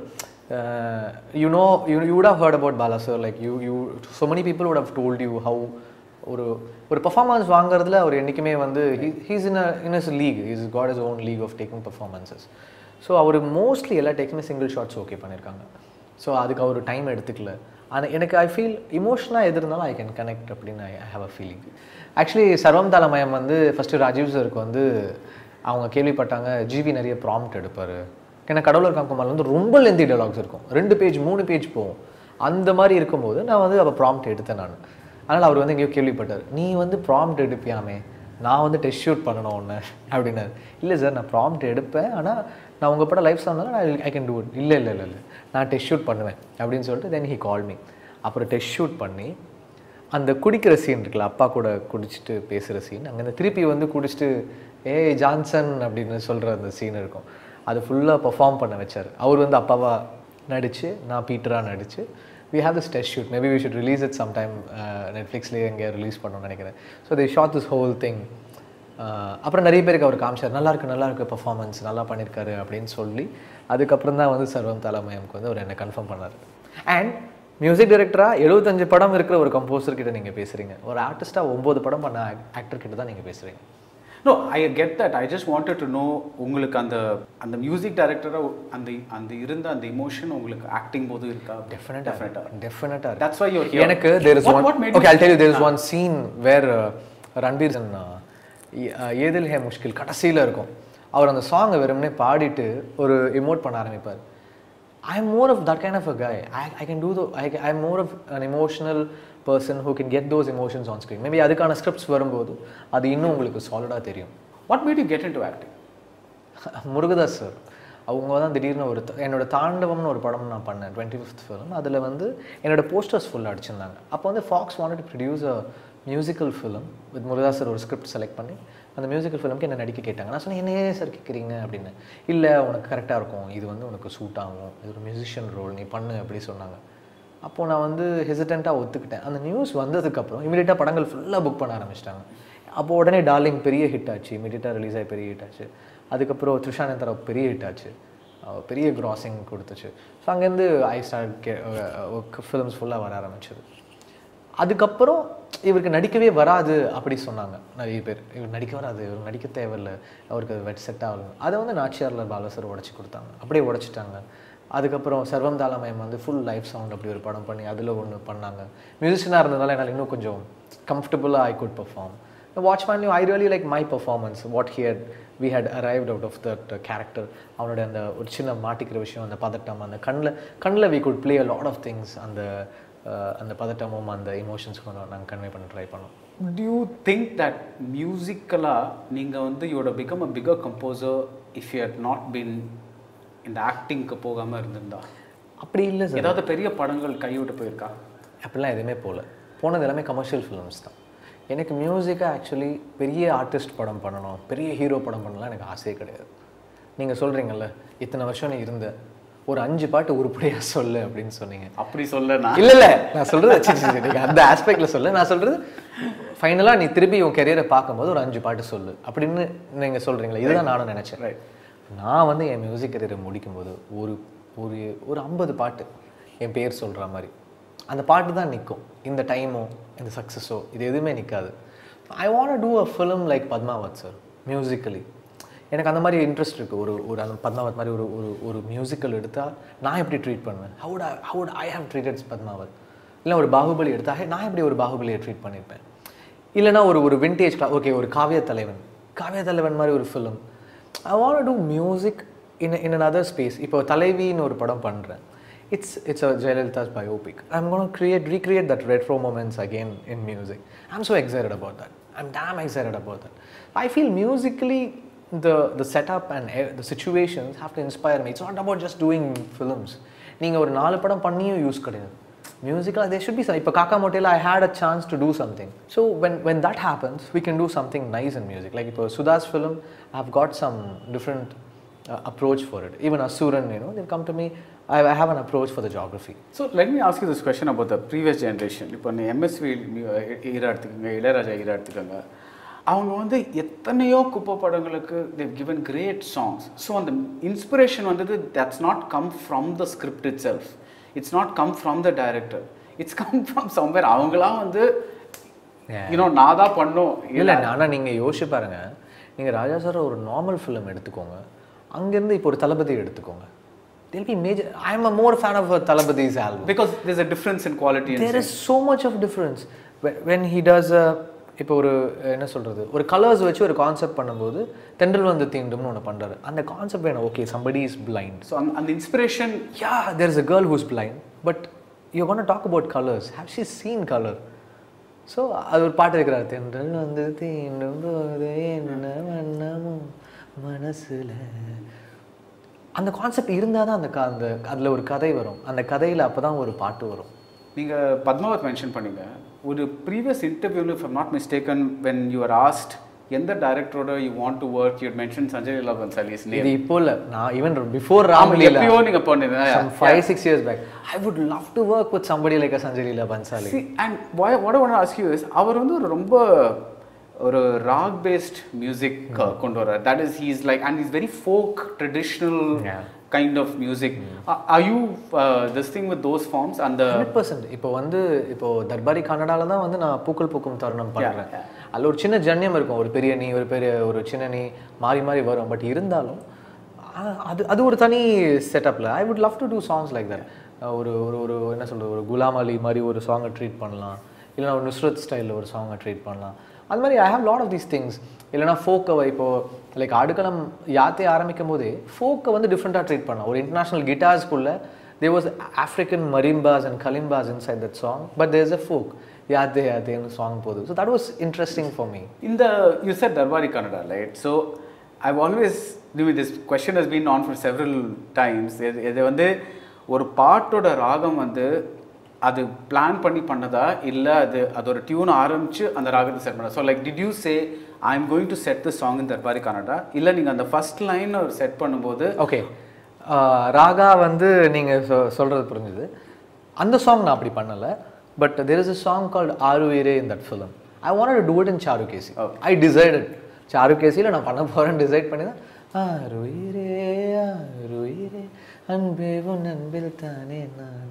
you know you you would have heard about Bala sir like you you so many people would have told you how ஒரு ஒரு பர்ஃபார்மன்ஸ் வாங்குறதுல அவர் என்றைக்குமே வந்து he's in in his league is got his own league of taking performances so அவர் mostly எல்லா டேக்குமே single shots okay பண்ணியிருக்காங்க ஸோ அதுக்கு அவர் டைம் எடுத்துக்கல ஆனால் எனக்கு ஐ ஃபீல் இமோஷனாக எது இருந்தாலும் ஐ கேன் கனெக்ட் அப்படின்னு I have a feeling actually Sarvam Thaalamayam வந்து ஃபஸ்ட்டு ராஜீவ் சருக்கு வந்து அவங்க கேள்விப்பட்டாங்க ஜிவி நிறைய ப்ராம்ப்ட் எடுப்பார் ஏன்னா கடவுளர் காங்கம்மால் வந்து ரொம்ப லெந்தி டயலாக்ஸ் இருக்கும் ரெண்டு பேஜ் மூணு பேஜ் போகும் அந்த மாதிரி இருக்கும்போது நான் வந்து அப்போ ப்ராம்ப்ட் எடுத்தேன் நான் அதனால் அவர் வந்து எங்கேயோ கேள்விப்பட்டார் நீ வந்து ப்ராம்ப்ட் எடுப்பியாமே நான் வந்து டெஸ்ட் ஷூட் பண்ணணும் ஒன்று அப்படின்னாரு இல்லை சார் நான் ப்ராம்ப்ட் எடுப்பேன் ஆனால் நான் உங்கள் படம் லைஃப் சாங்னால நான் ஐ கேன் டூ இட் இல்லை இல்லை இல்லை இல்லை நான் டெஸ்ட் ஷூட் பண்ணுவேன் அப்படின்னு சொல்லிட்டு தென் ஹி கால் மீ அப்புறம் டெஸ்ட் ஷூட் பண்ணி அந்த குடிக்கிற சீன் இருக்குல்ல அப்பா கூட குடிச்சிட்டு பேசுகிற சீன் அங்கே இந்த திருப்பி வந்து குடிச்சிட்டு ஏய் ஜான்சன் அப்படின்னு சொல்கிற அந்த சீன் இருக்கும் அது ஃபுல்லாக பெர்ஃபார்ம் பண்ண வச்சார் அவர் வந்து அப்பாவா நடித்து நான் பீட்டராக நடித்து we have this test shoot maybe we should release it sometime நெட்ஃப்ளிக்ஸ்லேயே எங்கே ரிலீஸ் பண்ணணும்னு நினைக்கிறேன் so they shot this whole thing அப்புறம் நிறைய பேருக்கு அவர் காமிச்சார் நல்லா இருக்கு நல்லா இருக்கு பர்ஃபார்மன்ஸ் நல்லா பண்ணியிருக்காரு அப்படின்னு சொல்லி அதுக்கப்புறம் தான் வந்து சர்வம் தலைமயம்க்கு வந்து அவர் என்னை கன்ஃபார்ம் பண்ணார் அண்ட் மியூசிக் டைரக்டராக எழுபத்தஞ்சு படம் இருக்கிற ஒரு கம்போசர் கிட்ட நீங்கள் பேசுகிறீங்க ஒரு ஆர்டிஸ்ட்டாக ஒம்பது படம் பண்ண ஆக்டர் கிட்ட தான் நீங்கள் பேசுகிறீங்க no I get that I just wanted to know உங்களுக்கு அந்த அந்த மியூசிக் டைரக்டராக அந்த அந்த இருந்த அந்த இமோஷன் உங்களுக்கு ஆக்டிங் போது இருக்கா டெஃபினட்டாக டெஃபினட்டாக டெஃபினட்டாக That's why you're here. எனக்கு there is What- one what made okay you- I'll tell you there is one scene where uh, Ranbir சன் ஏதில் ஹே முஷ்கில் கடைசியில் இருக்கும் அவர் அந்த சாங்கை வெறுமனே பாடிட்டு ஒரு இமோட் பண்ண ஆரம்பிப்பார் I am more of that kind of a guy I I can do the I I am more of an emotional person who can get those emotions on screen maybe அதுக்கான scripts வரும்போது அது இன்னும் உங்களுக்கு சாலிடாக தெரியும் what made you get into acting Murugadoss sir அவங்க தான் திடீர்னு ஒரு த- என்னோட தாண்டவம்னு ஒரு படம் நான் பண்ணேன் டுவெண்ட்டி ஃபிஃப்த் ஃபிலிம் அதில் வந்து என்னோட போஸ்டர்ஸ் ஃபுல்லாக அடிச்சிருந்தாங்க அப்போ வந்து Fox wanted produce a musical film with Murugadoss sir ஒரு ஸ்கிரிப்ட் செலக்ட் பண்ணி அந்த மியூசிக்கல் ஃபிலிம்க்கு என்ன நடிக்க கேட்டாங்க நான் சொன்னேன் என்னையே சார் கேட்குறீங்க அப்படின்னு இல்லை உனக்கு கரெக்டாக இருக்கும் இது வந்து உனக்கு சூட் ஆகும் இது ஒரு மியூசிஷியன் ரோல் நீ பண்ணு அப்படி சொன்னாங்க அப்போது நான் வந்து ஹெசிடெண்ட்டாக ஒத்துக்கிட்டேன் அந்த நியூஸ் வந்ததுக்கப்புறம் இமீடியட்டாக படங்கள் ஃபுல்லாக புக் பண்ண ஆரம்பிச்சிட்டாங்க அப்போ உடனே டார்லிங் பெரிய ஹிட் ஆச்சு இமீடியட்டாக ரிலீஸ் ஆகி பெரிய ஹிட் ஆச்சு அதுக்கப்புறம் த்ரிஷானந்தரா பெரிய ஹிட் ஆச்சு அஹ் பெரிய கிராசிங் கொடுத்துச்சு ஸோ அங்கேருந்து ஐ ஸ்டார்ட் கே ஃபிலிம்ஸ் ஃபுல்லாக வர ஆரம்பிச்சது அதுக்கப்புறம் இவருக்கு நடிக்கவே வராது அப்படி சொன்னாங்க நிறைய பேர் இவர் நடிக்க வராது இவர் நடிக்க தேவையில்லை அவருக்கு அது வெட் செட் ஆகல அதை வந்து நாச்சியாரில் பாலசர் உடச்சி கொடுத்தாங்க அப்படியே உடைச்சிட்டாங்க அதுக்கப்புறம் சர்வம் தாளமயம் வந்து ஃபுல் லைஃப் சவுண்ட் அப்படி ஒரு படம் பண்ணி அதில் ஒன்று பண்ணாங்க மியூசிஷியனாக இருந்ததுனால என்னால் இன்னும் கொஞ்சம் கம்ஃபர்டபுளாக I could perform Watchman I really like my performance what he had we had arrived out of that character அவனோட அந்த ஒரு சின்ன மாட்டிக்கிற விஷயம் அந்த பதட்டம் அந்த கண்ணில் கண்ணில் we could play a lot of things அந்த அஹ், அந்த பதட்டமும் அந்த இமோஷன்ஸ்க்கும் நாங்கள் கன்வே பண்ண ட்ரை பண்ணோம் do you think that மியூசிக்கலாக நீங்கள் வந்து யோட become a bigger composer if you had not been இந்த ஆக்டிங்க்கு போகாமல் இருந்திருந்தா அப்படி இல்லை சார் ஏதாவது பெரிய படங்கள் கைவிட்டு போயிருக்கா அப்படிலாம் எதுவுமே போகல போனது எல்லாமே கமர்ஷியல் ஃபிலிம்ஸ் தான் எனக்கு மியூசிக்காக ஆக்சுவலி பெரிய ஆர்டிஸ்ட் படம் பண்ணணும் பெரிய ஹீரோ படம் பண்ணலாம் எனக்கு ஆசையே கிடையாது நீங்கள் சொல்கிறீங்கல்ல இத்தனை வருஷம் நீ இருந்த ஒரு அஞ்சு பாட்டு உருப்படியாக சொல்லு அப்படின்னு சொன்னீங்க அப்படி சொல்ல நான் இல்ல இல்ல நான் சொல்றது சரி, சரி, சரி, நீங்க அந்த ஆஸ்பெக்ட்ல சொல்ல நான் சொல்றது ஃபைனலா நீ திருப்பி உன் கெரியரை பார்க்கும்போது ஒரு அஞ்சு பாட்டு சொல்லு அப்படின்னு நீங்க சொல்றீங்களா இதுதான் நானும் நினைச்சேன் Right. நான் வந்து என் மியூசிக் கெரியரை முடிக்கும்போது ஒரு ஒரு ஒரு ஐம்பது பாட்டு என் பேர் சொல்ற மாதிரி அந்த பாட்டு தான் நிற்கும் இந்த டைமோ இந்த சக்ஸஸோ இது எதுவுமே நிற்காது I want do a film like Padmaavat sir musically எனக்கு அந்த மாதிரி இன்ட்ரெஸ்ட் இருக்குது ஒரு ஒரு அந்த பத்மாவத் மாதிரி ஒரு ஒரு ஒரு மியூசிக்கல் எடுத்தால் நான் எப்படி ட்ரீட் பண்ணுவேன் how'd how'd I have treated Padmaavat இல்லை ஒரு பாகுபலி எடுத்தா "ஹே, நான் எப்படி ஒரு பாகுபலியை ட்ரீட் பண்ணியிருப்பேன் இல்லைனா ஒரு ஒரு விண்டேஜ் ஓகே ஒரு காவிய தலைவன் காவியா தலைவன் மாதிரி ஒரு film I want to music in in another space இப்போ தலைவின்னு ஒரு படம் பண்ணுறேன் it's it's a Jayalalithaa's biopic I'm gonna create recreate that retro moments again in music i'm so excited about that i'm damn excited about that i feel musically the the setup and e- the situations have to inspire me it's not about just doing films நீங்கள் ஒரு நாலு படம் பண்ணியும் use கிடையாது மியூசிக்கலாக there should be some இப்போ காக்கா மோட்டையில் ஐ had a chance to do something so when when that happens we can do something nice in music like இப்போ Sudha's film i've got some different uh, approach for it even asuran you know they've come to me I, I have an approach for the geography so let me ask this question about the previous generation இப்போ நீ MSV ஈரா எடுத்துக்கோங்க இளையராஜா ஈரா எடுத்துக்கோங்க அவங்க வந்து எத்தனையோ குப்பை படங்களுக்கு they've given great songs so அந்த இன்ஸ்பிரேஷன் வந்தது that's not come from the script itself it's not come from the director it's come from somewhere அவங்களாம் வந்து Yeah. யூனோ நான் தான் பண்ணோம் இல்லை ஆனால் நீங்கள் யோசிச்சு பாருங்க நீங்கள் ராஜா சார் ஒரு நார்மல் ஃபிலிம் எடுத்துக்கோங்க அங்கேருந்து இப்போ ஒரு தளபதி எடுத்துக்கோங்க till be major I am a more fan of Thalapathi's album because there's a difference in quality there is so much of difference when he does இப்போ ஒரு என்ன சொல்கிறது ஒரு கலர்ஸ் வச்சு ஒரு கான்செப்ட் பண்ணும்போது தென்றல் வந்து தீண்டும்னு ஒன்று பண்ணுறாரு அந்த கான்செப்ட் வேணும் okay somebody is blind so அந்த அந்த inspiration yeah there is a girl who's blind but you're going to talk about colors have she seen color so அது ஒரு பாட்டு இருக்கிறார் தென்றல் வந்து தீண்டும் போது என்ன வண்ணமோ மனசுல அந்த கான்செப்ட் இருந்தால் தான் அந்த க அந்த அதில் ஒரு கதை வரும் அந்த கதையில் அப்போ தான் ஒரு பாட்டு வரும் நீங்கள் பத்மாவத் மென்ஷன் பண்ணீங்க ஒரு ப்ரீவியஸ் இன்டர்வியூவில் if not mistaken when you are asked எந்த டைரக்டரோட you want to work you mention Sanjay Leela Bhansali's இது இப்போ இல்லை நான் ஈவன் பிஃபோர் ஆமா, ராம்லீலா எப்பயோ நீங்க பண்ணீங்க. some five six years back I would love to work with somebody like a Sanjay Leela Bansali and why what one ask you is அவர் வந்து ஒரு ரொம்ப ஒரு ராக் பேஸ்ட் மியூசிக் கொண்டு வர்றார் that is he's like and is very folk traditional Yeah. Kind of music are you this thing with those forms அந்த hundred percent இப்போ வந்து இப்போ தர்பாரி கன்னடால தான் வந்து நான் பூக்கள் பூக்கும் தருணம் பண்ணுறேன் அதில் ஒரு சின்ன ஜன்யம் இருக்கும் ஒரு பெரிய நீ ஒரு பெரிய ஒரு சின்ன நீ மாறி மாறி வரும் பட் இருந்தாலும் அ- அது அது ஒரு தனி செட்டப்பில் I would love to do songs like that ஒரு ஒரு ஒரு என்ன சொல்கிறது ஒரு குலாம் அலி மாதிரி ஒரு சாங்கை ட்ரீட் பண்ணலாம் இல்லைனா ஒரு நுஸ்ரத் ஸ்டைலில் ஒரு சாங்கை ட்ரீட் பண்ணலாம் அது மாதிரி I have lot of these things இல்லைனா ஃபோக்கை இப்போ லைக் ஆடுகளம் யாத்தே ஆரம்பிக்கும் போதே ஃபோக்கை வந்து டிஃப்ரெண்ட்டாக ட்ரீட் பண்ணலாம் ஒரு இன்டர்நேஷ்னல் கிட்டார்ஸ்குள்ளே there was African marimbas and kalimbas inside that song, but there's a folk. Yate Yate in song podu. So that was interesting for me. இந்த you said Darbari Kannada right so I've always knew this question has been on for several times இது இது வந்து ஒரு பாட்டோட ராகம் வந்து அது plan பண்ணி பண்ணதா இல்லை அது அதோட டியூன் ஆரம்பிச்சு அந்த ராகத்தை செட் பண்ண so like did you say I am going to set the song in Darbari Kannada இல்லை நீங்கள் அந்த ஃபர்ஸ்ட் லைன் செட் பண்ணும்போது Okay. Uh, ராகா வந்து நீங்கள் சொ சொல்கிறது புரிஞ்சுது அந்த சாங் நான் அப்படி பண்ணலை but there is a song called Aaruyire in that film I wanted to do it in Charukesi I decided சாருகேசியில் நான் பண்ண போகிறேன்னு டிசைட் பண்ணி தான் ஆருயிரே ஆருயிரே அன்பே உன் அன்பில் தானே நான்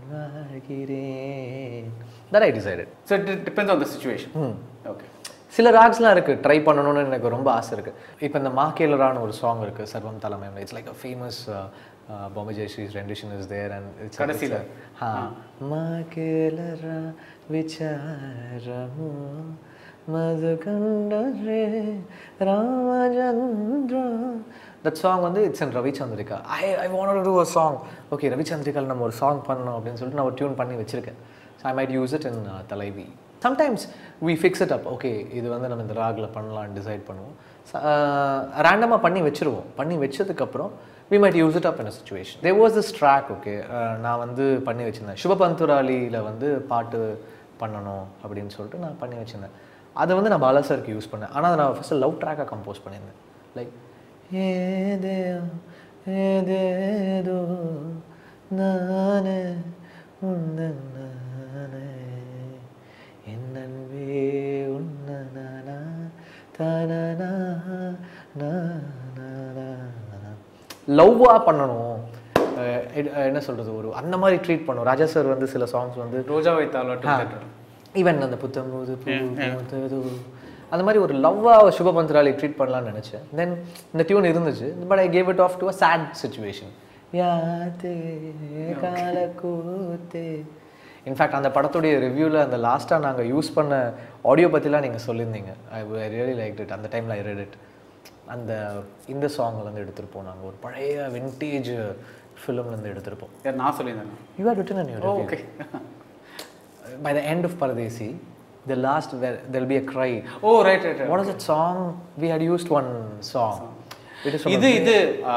வாழ்கிறேன் that I decided so it depends on the situation okay சில ராக்ஸ்லாம் இருக்குது ட்ரை பண்ணணும்னு எனக்கு ரொம்ப ஆசை இருக்குது இப்போ இந்த மாக்கேலரான ஒரு சாங் இருக்குது சர்வம் தலைமை it's like a famous Bombay Jayashree's rendition is there and கடைசில. ஹா மாக்கேலரா விசாரமு மதுகண்டரே ராமச்சந்திரா தட் சாங் வந்து it's and Ravichandrika I I want to a song okay ரவிச்சந்திரிகால் நம்ம ஒரு சாங் பண்ணணும் அப்படின்னு சொல்லிட்டு நான் ஒரு டியூன் பண்ணி வச்சிருக்கேன் so I might use it in Thalaivi sometimes we fix it up okay இது வந்து நம்ம இந்த ராகில் பண்ணலாம்னு டிசைட் பண்ணுவோம் ரேண்டமாக பண்ணி வச்சுருவோம் பண்ணி வச்சதுக்கப்புறம் we might use it up in a situation they was this track okay நான் வந்து பண்ணி வச்சுருந்தேன் சுபபந்துராலியில் வந்து பாட்டு பண்ணணும் அப்படின்னு சொல்லிட்டு நான் பண்ணி வச்சுருந்தேன் அதை வந்து நான் பாலா சாருக்கு யூஸ் பண்ணேன் ஆனால் அதை நான் ஃபஸ்ட்டு லவ் ட்ராக்காக கம்போஸ் பண்ணியிருந்தேன் லைக் ஏதே ஏதேதோ நானே உந்தன் நானே என் அன்பே உன்ன நானா தானா லவ்வாக பண்ணணும் அஹ் it- அஹ் என்ன சொல்கிறது ஒரு அந்த மாதிரி ட்ரீட் பண்ணும் ராஜா சார் வந்து சில சாங்ஸ் வந்து ரோஜா வைத்தாலும் ஈவன் அந்த புத்தம் புது பூ பூத்தது. அந்த மாதிரி ஒரு லவ்வாக சுப பந்தராளி ட்ரீட் பண்ணலாம்னு நினச்சேன் தென் இந்த டியூன் இருந்துச்சு but I gave it off to a sad situation யாத்தே கால கூத்தே இன்ஃபேக்ட் அந்த படத்துடைய ரிவ்யூவில் அந்த லாஸ்ட்டாக நாங்கள் யூஸ் பண்ண ஆடியோ பற்றிலாம் நீங்கள் சொல்லியிருந்தீங்க I I really like it அந்த டைமில் ஐ ரெட் இட் அந்த இந்த சாங்லேருந்து எடுத்திருப்போம் நாங்கள் ஒரு பழைய விண்டேஜ் ஃபிலிம்லேருந்து எடுத்திருப்போம் யார் நான் சொல்லியிருந்தேன் you are written on your okay by the end of Paradesi, the last where there'll be a cry. Oh right right What is that song? We had used one song. It is from இது a- இது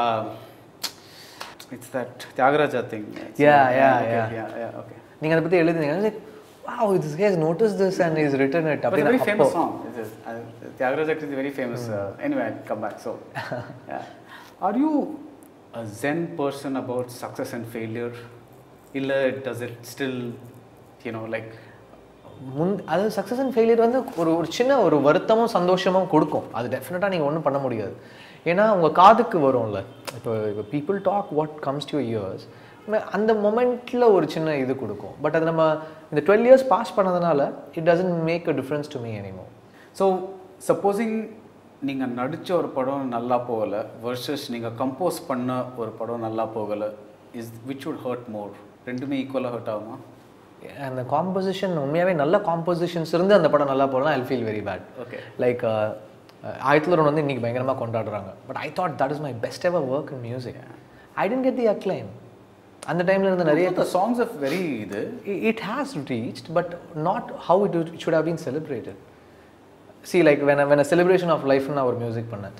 it's that Thyagaraja thing Yeah, yeah, yeah. Okay நீங்க அதை பத்தி எழுதுனீங்க I was like, wow, this guy has noticed this and he's written it. But it's a அப்படின்னா very அப்போ- famous song. It is. Uh, Tyagaraja is very famous. Uh, anyway, I'll come back. So, yeah. are you a Zen person about success and failure? Illa, does it still, you know, like, முன் அதாவது success and failure வந்து ஒரு ஒரு சின்ன ஒரு வருத்தமும் சந்தோஷமும் கொடுக்கும் அது டெஃபினட்டாக நீங்கள் ஒன்றும் பண்ண முடியாது ஏன்னா உங்கள் காதுக்கு வரும்ல இப்போ இப்போ people talk what comes to ears அந்த மொமெண்ட்டில் ஒரு சின்ன இது கொடுக்கும் பட் அது நம்ம இந்த டுவெல் இயர்ஸ் பாஸ் பண்ணதுனால it doesn't make a difference to me anymore so supposing நீங்கள் நடித்த ஒரு படம் நல்லா போகலை வர்சஸ் நீங்கள் கம்போஸ் பண்ண ஒரு படம் நல்லா போகலை is which would hurt more ரெண்டுமே ஈக்குவலாக ஹர்ட் ஆகுமா அந்த காம்போசிஷன் உண்மையாகவே நல்ல காம்போசிஷன்ஸ் இருந்து அந்த படம் நல்லா போகலாம் I feel very bad Okay. Like ஆயிரத்தி வந்து இன்னைக்கு பயங்கரமாக கொண்டாடுறாங்க but I thought that is my best ever work in music I didn't get the acclaim அந்த டைம்ல இருந்து நிறைய the songs of very இது it has reached but not how it would- it should have been celebrated see like when a, when a celebration of life நான் ஒரு music பண்ணேன்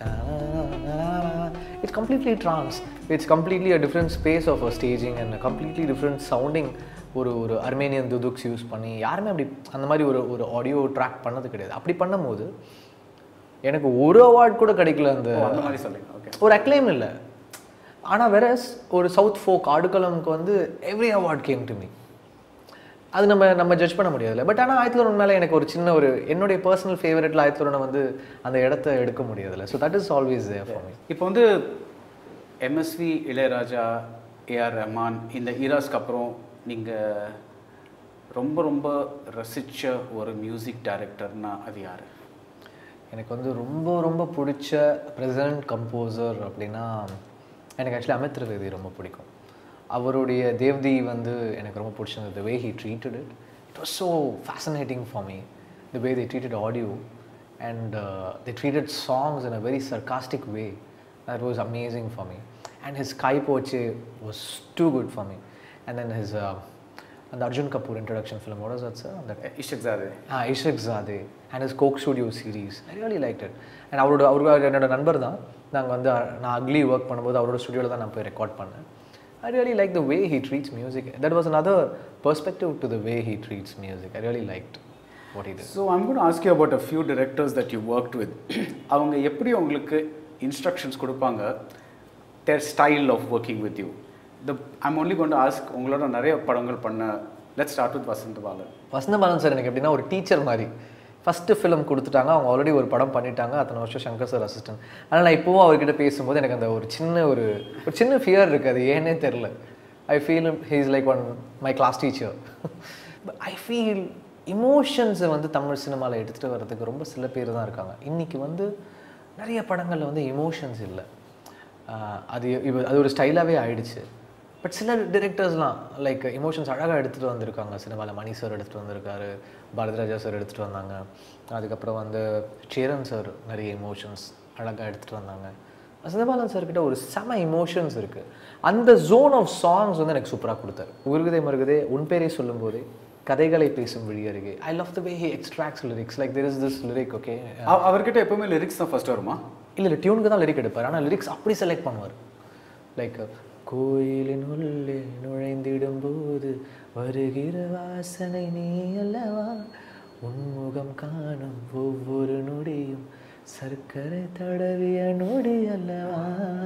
it's completely trance it's completely a different space of a staging and a completely different sounding ஒரு ஒரு Armenian துதுக்ஸ் use பண்ணி யாருமே அப்படி அந்த மாதிரி ஒரு ஒரு ஆடியோ ட்ராக் பண்ணது கிடையாது அப்படி பண்ணும்போது எனக்கு ஒரு அவார்ட் கூட கிடைக்கல அந்த ஓ, அந்த மாதிரி சொல்லுங்க ஓகே ஒரு அக்ளைம் இல்லை ஆனால் வேற ஒரு சவுத் ஃபோக் ஆடுகளம்க்கு வந்து every award came to me அது நம்ம நம்ம ஜட்ஜ் பண்ண முடியாதுல்ல பட் ஆனால் ஆயிரத்தி மேலே எனக்கு ஒரு சின்ன ஒரு என்னுடைய பர்சனல் ஃபேவரட்டில் ஆயிரத்தி வந்து அந்த இடத்த எடுக்க முடியாதுல்ல so that is always there for me இப்போ வந்து எம்எஸ்வி இளையராஜா ஏஆர் ரஹ்மான் இந்த ஈராஸ்க்கு அப்புறம் நீங்கள் ரொம்ப ரொம்ப ரசிச்ச ஒரு மியூசிக் டைரக்டர்னா அது யார் எனக்கு வந்து ரொம்ப ரொம்ப பிடிச்ச ப்ரெசன்ட் கம்போசர் அப்படின்னா எனக்கு ஆக்சுவலி அமித் திரிவேதி ரொம்ப பிடிக்கும் அவருடைய தேவ்தி வந்து எனக்கு ரொம்ப பிடிச்சிருந்தது way he treated it it was so fascinating for me the way they treated audio and they treated songs in a very sarcastic way that was amazing for me and his கை போச்சு was two good for me and then his அந்த Arjun Kapoor introduction film what is that sir அந்த இஷக் ஜாதே ஆ இஷ்ரக் ஜாதே and is Coke studio series I really like it and அவரோட அவரோட என்னோட நண்பர் தான் நாங்கள் வந்து அ- நான் அக்லி ஒர்க் பண்ணும்போது அவரோட ஸ்டுடியோவில் தான் நான் போய் ரெக்கார்ட் பண்ணேன் I really like the way he treats music that was another perspective to the way he treats music I really like what இது so I'm gonna ask you about a few directors that you work with அவங்க எப்படி உங்களுக்கு instructions கொடுப்பாங்க their style of working with you the I'm only கொண்டு ask உங்களோட நிறைய படங்கள் பண்ண let start with Vasanth Balan Vasanthabalan sir எனக்கு எப்படின்னா ஒரு டீச்சர் மாதிரி ஃபஸ்ட்டு ஃபிலிம் கொடுத்துட்டாங்க அவங்க ஆல்ரெடி ஒரு படம் பண்ணிட்டாங்க அத்தனை வருஷம் சங்கர் சார் அசிஸ்டன்ட் ஆனால் நான் இப்போவும் அவர்கிட்ட பேசும்போது எனக்கு அந்த ஒரு சின்ன ஒரு ஒரு சின்ன ஃபியர் இருக்குது அது ஏன்னே தெரில I feel he's like one my class teacher I feel இமோஷன்ஸை வந்து தமிழ் சினிமாவில் எடுத்துகிட்டு வர்றதுக்கு ரொம்ப சில பேர் தான் இருக்காங்க இன்றைக்கி வந்து நிறைய படங்களில் வந்து இமோஷன்ஸ் இல்லை ஆஹ் அது இவ அது ஒரு ஸ்டைலாகவே ஆயிடுச்சு பட் சில டிரெக்டர்ஸ்லாம் லைக் இமோஷன்ஸ் அழகாக எடுத்துகிட்டு வந்திருக்காங்க சினிமாவில் மணி சார் எடுத்துகிட்டு வந்திருக்காரு பாரதிராஜா சார் எடுத்துகிட்டு வந்தாங்க அதுக்கப்புறம் வந்து சேரன் சார் நிறைய இமோஷன்ஸ் அழகாக எடுத்துகிட்டு வந்தாங்க சிதபாலன் சார்கிட்ட ஒரு செம இமோஷன்ஸ் இருக்குது அந்த ஜோன் ஆஃப் சாங்ஸ் வந்து எனக்கு சூப்பராக கொடுத்தாரு உருகுதே மருகுதே உன் பேரை சொல்லும்போதே கதைகளை பேசும் வழி அருகே I love the way he extracts lyrics like there is this lyric okay அவ- அவர்கிட்ட எப்பவுமே லிரிக்ஸ் தான் ஃபர்ஸ்ட் வருமா இல்லை இல்லை டியூனுக்கு தான் லிரிக் எடுப்பார் ஆனால் லிரிக்ஸ் அப்படி செலக்ட் பண்ணுவார் லைக் கோயிலின் உள்ளே நுழைந்திடும் போது வருகிற வாசனை நீ அல்லவா உன்முகம் காணும் ஒவ்வொரு நொடியும் சர்க்கரை தடவிய நொடி அல்லவா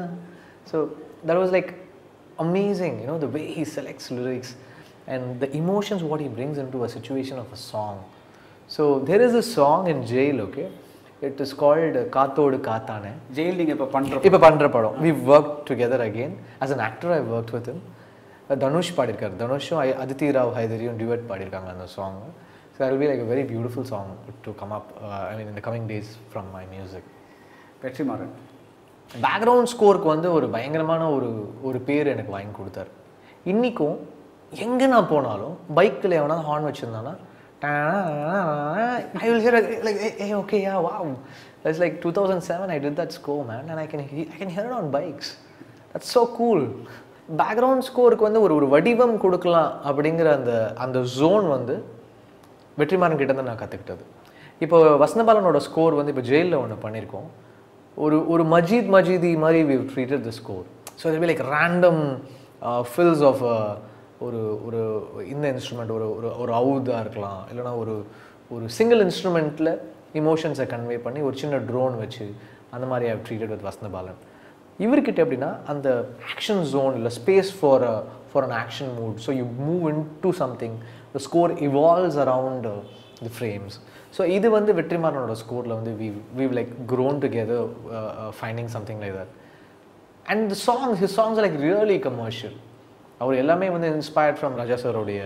so that was like amazing you know the way he selects lyrics and the emotions what he brings into a situation of a song so there is a song in jail okay it is called Kaathodu Kaathaanen Jail நீங்கள் இப்போ பண்ணுற இப்போ பண்ணுற படம் we work together again as an actor I work with him Dhanush பாடியிருக்காரு தனுஷும் I- Aditi Rao ஹைதரியும் duet பாடியிருக்காங்க அந்த song so I will be like a very beautiful song to come up uh, I mean in the coming days from my music Vetrimaaran background ஸ்கோருக்கு வந்து ஒரு பயங்கரமான ஒரு ஒரு பேர் எனக்கு வாங்கி கொடுத்தாரு இன்றைக்கும் எங்கே நான் போனாலும் பைக்கில் எவனா ஹார்ன் வச்சுருந்தானா ஐ வில் ஹியர் லைக் ஏ ஓகே யா வா It's like 2007 I did that score man and I can he- I can hear it on bikes. That's so cool. Background ஸ்கோருக்கு வந்து ஒரு ஒரு வடிவம் கொடுக்கலாம் அப்படிங்கிற அந்த அந்த ஜோன் வந்து வெற்றிமாறன் கிட்ட இருந்து நான் கற்றுக்கிட்டது இப்போ வசந்தபாலனோட ஸ்கோர் வந்து இப்போ ஜெயிலில் ஒன்று பண்ணியிருக்கோம் ஒரு ஒரு மஜீத் மஜீதி மாதிரி we treated the score so இது லைக் ரேண்டம் ஃபில்ஸ் ஆஃப் ஒரு ஒரு இந்த இன்ஸ்ட்ருமெண்ட் ஒரு ஒரு ஒரு அவுதாக இருக்கலாம் இல்லைனா ஒரு ஒரு சிங்கிள் இன்ஸ்ட்ருமெண்ட்டில் இமோஷன்ஸை கன்வே பண்ணி ஒரு சின்ன ட்ரோன் வச்சு அந்த மாதிரி ஐ ட்ரீட்டட் வித் வசந்தபாலன் இவர்கிட்ட எப்படின்னா அந்த ஆக்ஷன் ஜோன் இல்லை space for for an action mood so you move in to something the score evolves around the frames so இது வந்து வெற்றிமாறனோட ஸ்கோரில் வந்து we we like grown together finding something like that and the songs his songs like really commercial அவர் எல்லாமே வந்து inspired from Raja சாரோடைய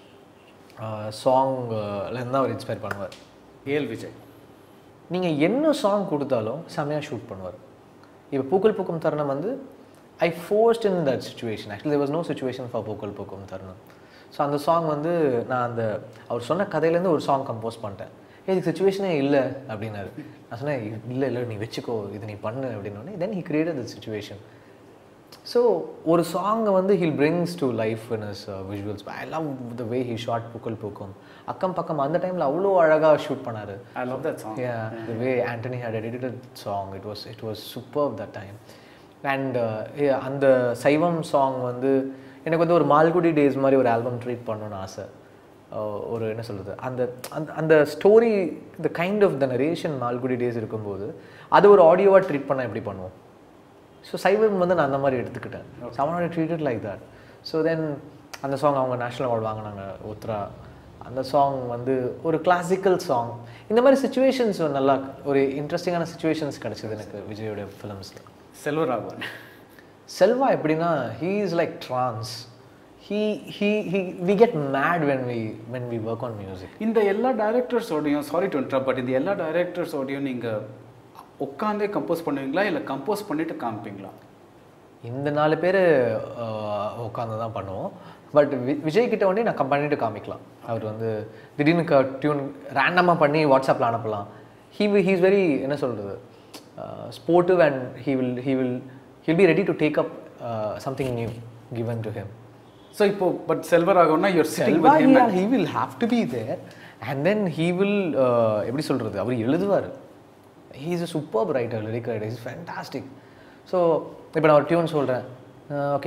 சாங்லேருந்து தான் அவர் இன்ஸ்பயர் பண்ணுவார் ஏஎல் விஜய் நீங்கள் என்ன சாங் கொடுத்தாலும் செமையாக ஷூட் பண்ணுவார் இப்போ பூக்கள் பூக்கும் தருணம் வந்து I forced in that situation actually was no situation for Pookkal Pookkum தருணம் ஸோ அந்த சாங் வந்து நான் அந்த அவர் சொன்ன கதையிலேருந்து ஒரு சாங் கம்போஸ் பண்ணிட்டேன் "ஏய், இதுக்கு சுச்சுவேஷனே இல்லை அப்படின்னாரு நான் சொன்னேன் இல்லை இல்லை நீ வச்சுக்கோ இது நீ பண்ணு அப்படின்னோடனே then he created the situation so ஒரு சாங்கை வந்து he'll brings to life in is visuals I love the way he shot Pookkal Pookkum அக்கம் பக்கம் அந்த டைமில் அவ்வளோ அழகாக ஷூட் பண்ணாரு I love that song Yeah, the way Anthony had edited the song, it was it was superb that time. And uh, yeah, அந்த சைவம் song வந்து எனக்கு வந்து ஒரு மால்குடி டேஸ் மாதிரி ஒரு ஆல்பம் ட்ரீட் பண்ணணும்னு ஆசை Uh, ஒரு என்ன சொல்கிறது அந்த அந்த அந்த story the kind of the narration Malgudi Days இருக்கும்போது அது ஒரு ஆடியோவாக ட்ரீட் பண்ண எப்படி பண்ணுவோம் ஸோ சைவம் வந்து நான் அந்த மாதிரி எடுத்துக்கிட்டேன் சமனோட treated like that so then அந்த சாங் அவங்க நேஷ்னல் அவார்டு வாங்கினாங்க உத்ரா அந்த சாங் வந்து ஒரு கிளாசிக்கல் சாங் இந்த மாதிரி சுச்சுவேஷன்ஸ் நல்லா ஒரு இன்ட்ரெஸ்டிங்கான சுச்சுவேஷன்ஸ் கிடச்சிது எனக்கு விஜயோட ஃபிலிம்ஸில் செல்வராகவன் செல்வா எப்படின்னா he is like trance he he he we get mad when we when we work on music இந்த எல்லா டைரக்டர்ஸோடையும் சாரி டு இன்ட்ரப்ட் பட் இந்த எல்லா டைரக்டர்ஸோடையும் நீங்கள் உட்காந்தே கம்போஸ் பண்ணுவீங்களா இல்லை கம்போஸ் பண்ணிட்டு காமிப்பீங்களா இந்த நாலு பேர் உட்காந்து தான் பண்ணுவோம் பட் விஜய் கிட்ட வந்து நான் கம் பண்ணிட்டு காமிக்கலாம் அவர் வந்து திடீர்னு க டியூன் ரேண்டமாக பண்ணி வாட்ஸ்அப்பில் அனுப்பலாம் ஹீ ஹீஸ் வெரி என்ன சொல்கிறது sportive and he will he will he'll be ready to take up something new given to him so இப்போ பட் செல்வராகவன்னா யூர் சிட்டிங் Selva, வித் yeah, he will have to be there and then he will uh, எப்படி சொல்கிறது அவர் எழுதுவார் he is a superb writer lyric writer he's fantastic so இப்போ நான் ஒரு tune சொல்கிறேன் ஓகே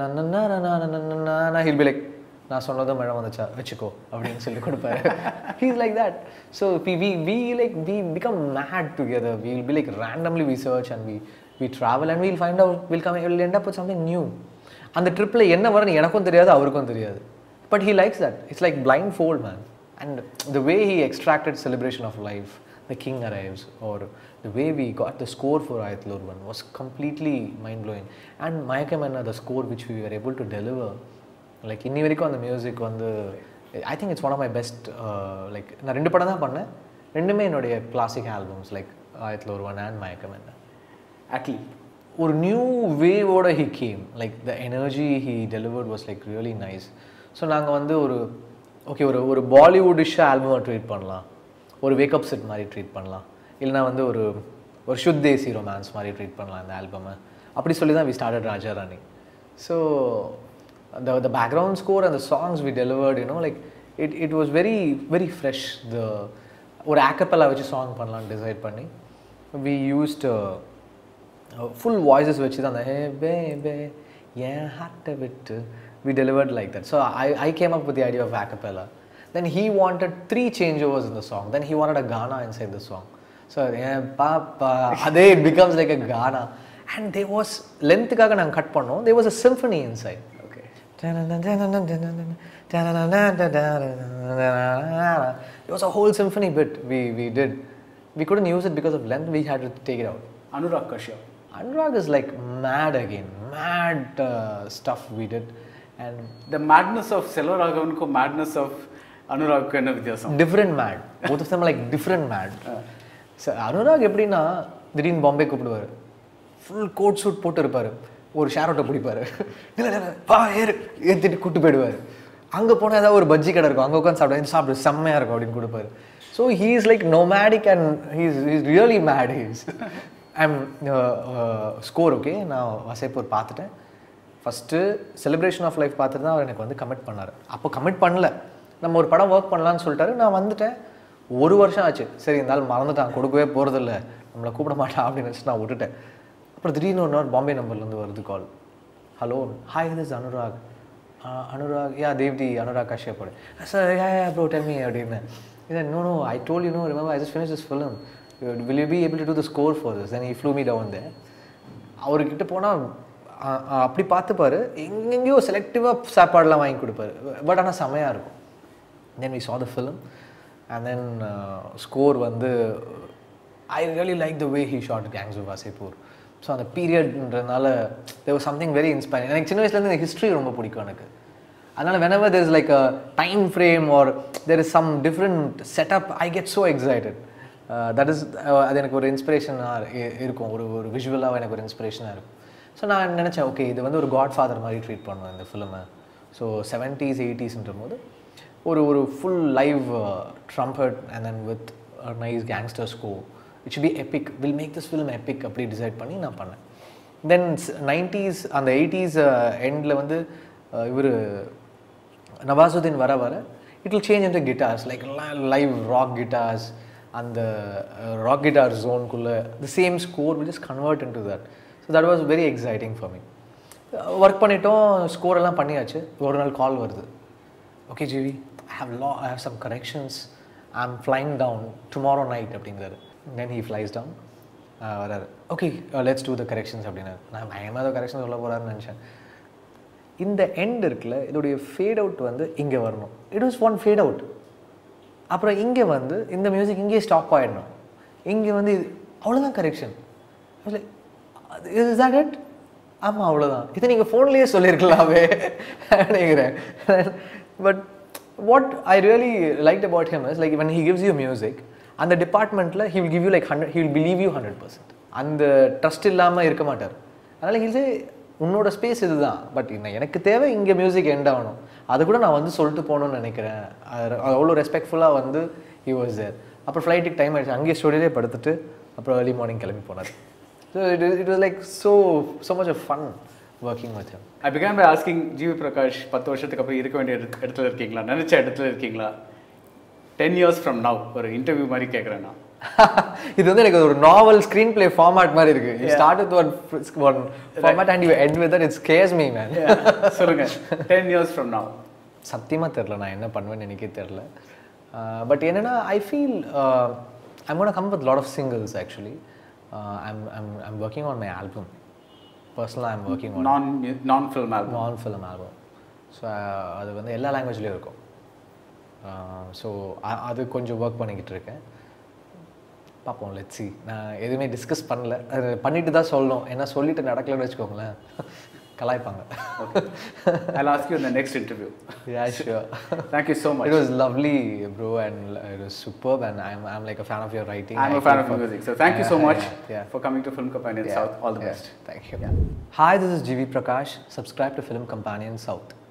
நான் ஹில் பி லைக் நான் சொன்னதும் மழை வந்துச்சா வச்சுக்கோ அப்படின்னு சொல்லி கொடுப்பாரு he's like that so we we we like we become mad together we will be like randomly we search and we we travel and we'll find out will come will end up with something new அந்த ட்ரிப்பில் என்ன வரும்னு எனக்கும் தெரியாது அவருக்கும் தெரியாது but he likes that it's like blindfold man and the way he extracted celebration of life the king arrives or the way we got the score for Aayirathil Oruvan was completely mind blowing and Mayakkam Enna the score which we are able to deliver like இன்னி வரைக்கும் அந்த music வந்து I think it's one of my best like நான் ரெண்டு படம் தான் பண்ணேன் ரெண்டுமே என்னுடைய கிளாசிக் ஆல்பம்ஸ் லைக் ஆயத்தில் ஒருவன் அண்ட் மயக்கம் என்ன அட்லி ஒரு நியூ வேவோட he came like the energy he delivered was like really nice so நாங்கள் வந்து ஒரு ஓகே ஒரு ஒரு பாலிவுட்டிஷ் ஆல்பமை ட்ரீட் பண்ணலாம் ஒரு வேக்கப் செட் மாதிரி ட்ரீட் பண்ணலாம் இல்லைனா வந்து ஒரு ஒரு சுத் தேசி ரொமான்ஸ் மாதிரி ட்ரீட் பண்ணலாம் இந்த ஆல்பமை அப்படி சொல்லி தான் we started Raja Rani so the the background score and the songs we delivered you know like it it was very very fresh the ஒரு acapella வச்சு சாங் பண்ணலாம்னு டிசைட் பண்ணி we used uh, full voices வச்சு தான் அந்த ஹே பே பே ஏன் ஹார்ட்டை விட்டு we delivered like that so I I came up with the idea of acapella then he wanted three changeovers இந்த song then he wanted a gaana inside the song so ஏன் பாப்பா அதே it becomes like a gaana and they was லென்த்துக்காக நாங்கள் cut பண்ணோம் they was a symphony inside okay It was a whole symphony bit we, we did. We couldn't use it because of length, we had to take it out. Anurag Kashyap Anurag is like mad again, mad uh, stuff we did. And the madness of செல்வராகவனுக்கும் madness of அனுராக்கு என்ன வித்தியாசம் different mad. Both of them are like different mad. So, Anurag எப்படின்னா திடீர்னு பாம்பே கூப்பிடுவார் full coat suit போட்டு இருப்பார் ஒரு ஷேர் ஆட்டோ பிடிப்பாரு இல்லை இல்லை பா ஏறு ஏற்றிட்டு கூட்டு போயிடுவார் அங்கே போனால் ஏதாவது ஒரு பஜ்ஜி கடை இருக்கும் அங்கே உட்காந்து சாப்பிடுவேன் சாப்பிடு செம்மையாக இருக்கும் அப்படின்னு கொடுப்பாரு so he is like nomadic and he's is really mad he's I'm score okay நான் வசைப்பூர் பார்த்துட்டேன் ஃபஸ்ட்டு செலிப்ரேஷன் ஆஃப் லைஃப் பார்த்துட்டு தான் அவர் எனக்கு வந்து கமிட் பண்ணார் அப்போ கமிட் பண்ணல நம்ம ஒரு படம் ஒர்க் பண்ணலான்னு சொல்லிட்டாரு நான் வந்துட்டேன் ஒரு வருஷம் ஆச்சு சரி இருந்தாலும் மறந்துட்டான் கொடுக்கவே போகிறதில்ல நம்மளை கூப்பிட மாட்டான் அப்படின்னு நினச்சி நான் விட்டுட்டேன் அப்புறம் திடீர்னு ஒரு நாள் பாம்பே நம்பர்லேருந்து வருது call hello hi this Anurag uh, Anurag, yeah, Devdi, Anurag Kashyap. Sir, yeah, yeah, bro, tell me. அப்படின்னு He said, no, no, I told you, no, remember, I just finished this film. Will you be able to do the score for this? Then he flew me down there. அவர்கிட்ட போனால் அப்படி பார்த்துப்பாரு எங்கெங்கேயோ செலக்டிவாக சாப்பாடுலாம் வாங்கி கொடுப்பாரு but ஆனால் செமையாக இருக்கும் then we saw the film and then uh, score வந்து I really like the way he shot gangs of Wasseypur so அந்த பீரியட்ன்றதுனால there was something very inspiring எனக்கு சின்ன வயசுலேருந்து இந்த ஹிஸ்ட்ரி ரொம்ப பிடிக்கும் எனக்கு அதனால் whenever there is like a time frame or there is some different setup I get so excited uh, that is uh, அது எனக்கு ஒரு இன்ஸ்பிரேஷனாக இருக்கும் ஒரு ஒரு விஷுவலாக எனக்கு ஒரு இன்ஸ்பிரேஷனாக இருக்கும் ஸோ நான் நினச்சேன் ஓகே இது வந்து ஒரு காட் ஃபாதர் மாதிரி ட்ரீட் பண்ணுவேன் இந்த ஃபிலிமை ஸோ செவன்ட்டீஸ் எயிட்டிஸ்ன்ற போது ஒரு ஒரு full live trumpet and then with nice gangster score it should be epic will make this film epic அப்படி டிசைட் பண்ணி நான் பண்ணேன் தென் நைன்ட்டீஸ் அந்த எயிட்டிஸ் எண்டில் வந்து இவர் நவாசுதீன் வர வர இட் வில் சேஞ்ச் இந்த guitars like live rock guitars அந்த ராக் கிட்டார் ஜோனுக்குள்ளே the same score will is convert in to that so that was very exciting for me work பண்ணிட்டோம் ஸ்கோர் எல்லாம் பண்ணியாச்சு ஒரு நாள் கால் வருது ஓகே ஜிவி ஐ ஹவ் லா I have some corrections I am flying down tomorrow night அப்படிங்கிறாரு then he flies down வராரு okay let's do the corrections அப்படின்னாரு நான் பயமாக கரெக்ஷன் சொல்ல போகிறாருன்னு நினச்சேன் இந்த எண்ட் இருக்குல்ல இதோடைய ஃபேட் அவுட் வந்து இங்கே வரணும் it was one fade out அப்புறம் இங்கே வந்து இந்த மியூசிக் இங்கேயே ஸ்டாப் ஆகிடணும் இங்கே வந்து இது அவ்வளோதான் கரெக்ஷன் இஸ் தட் இட் ஆமாம் அவ்வளோதான் இதை நீங்கள் ஃபோன்லேயே சொல்லியிருக்கலாமே அப்படிங்கிறேன் but what I really like about him is like when he gives you music அந்த டிபார்ட்மெண்ட்டில் he will give you like hundred he will believe you hundred percent அந்த ட்ரஸ்ட் இல்லாமல் இருக்க மாட்டார் அதனால் ஹில் சே உன்னோட ஸ்பேஸ் இதுதான் பட் இன்னும் எனக்கு தேவை இங்கே மியூசிக் எண்ட் ஆகணும் அது கூட நான் வந்து சொல்லிட்டு போகணும்னு நினைக்கிறேன் அது அவ்வளோ ரெஸ்பெக்ட்ஃபுல்லாக வந்து ஹி வாஸ் தேர் அப்புறம் ஃப்ளைட்டுக்கு டைம் ஆயிடுச்சு அங்கேயே ஸ்டுடியோலே படுத்துட்டு அப்புறம் ஏர்லி மார்னிங் கிளம்பி போனார் so it it was like so so much of fun working with him I began by asking GV Prakash பத்து வருஷத்துக்கு அப்புறம் இருக்க வேண்டிய இடத்து- இடத்துல இருக்கீங்களா நினச்ச இடத்துல இருக்கீங்களா டென் இயர்ஸ் ஃப்ரம் நவ் ஒரு இன்டர்வியூ மாதிரி கேட்குறேன் நான் இது வந்து எனக்கு ஒரு நாவல் ஸ்க்ரீன் பிளே ஃபார்மேட் மாதிரி இருக்கு you start with one one format and you end with that it scares me man சொல்லுங்க டென் இயர்ஸ் ஃப்ரம் நவ் சத்தியமாக தெரில நான் என்ன பண்ணுவேன்னு எனக்கே தெரில பட் என்னன்னா I feel I'm gonna come with lot of singles actually I'm I'm I'm working on my album பர்சனலாக ஐம் ஒர்க்கிங் ஆன் நான் நான் ஃபில்ம் ஆல்பம் நான் ஃபிலிம் ஆல்பம் ஸோ அது வந்து எல்லா லாங்குவேஜ்லேயும் இருக்கும் ஸோ அது கொஞ்சம் ஒர்க் பண்ணிக்கிட்டு இருக்கேன் பார்ப்போம் லெட்ஸி நான் எதுவுமே டிஸ்கஸ் பண்ணல அது பண்ணிட்டு தான் சொல்லணும் ஏன்னா சொல்லிட்டு நடக்கலன்னு வச்சுக்கோங்களேன் கலாய்ப்பாங்க I'll ask you in the next interview. Yeah, sure. Thank you so much. It was lovely, bro, and it was superb, and I'm, I'm like a fan of your writing. I'm a I fan feel of for- music. So thank you so Yeah, much yeah, yeah. for coming to Film Companion Yeah, South. All the yeah. best. Thank you. Hi, this is GV Prakash. Subscribe to Film Companion South.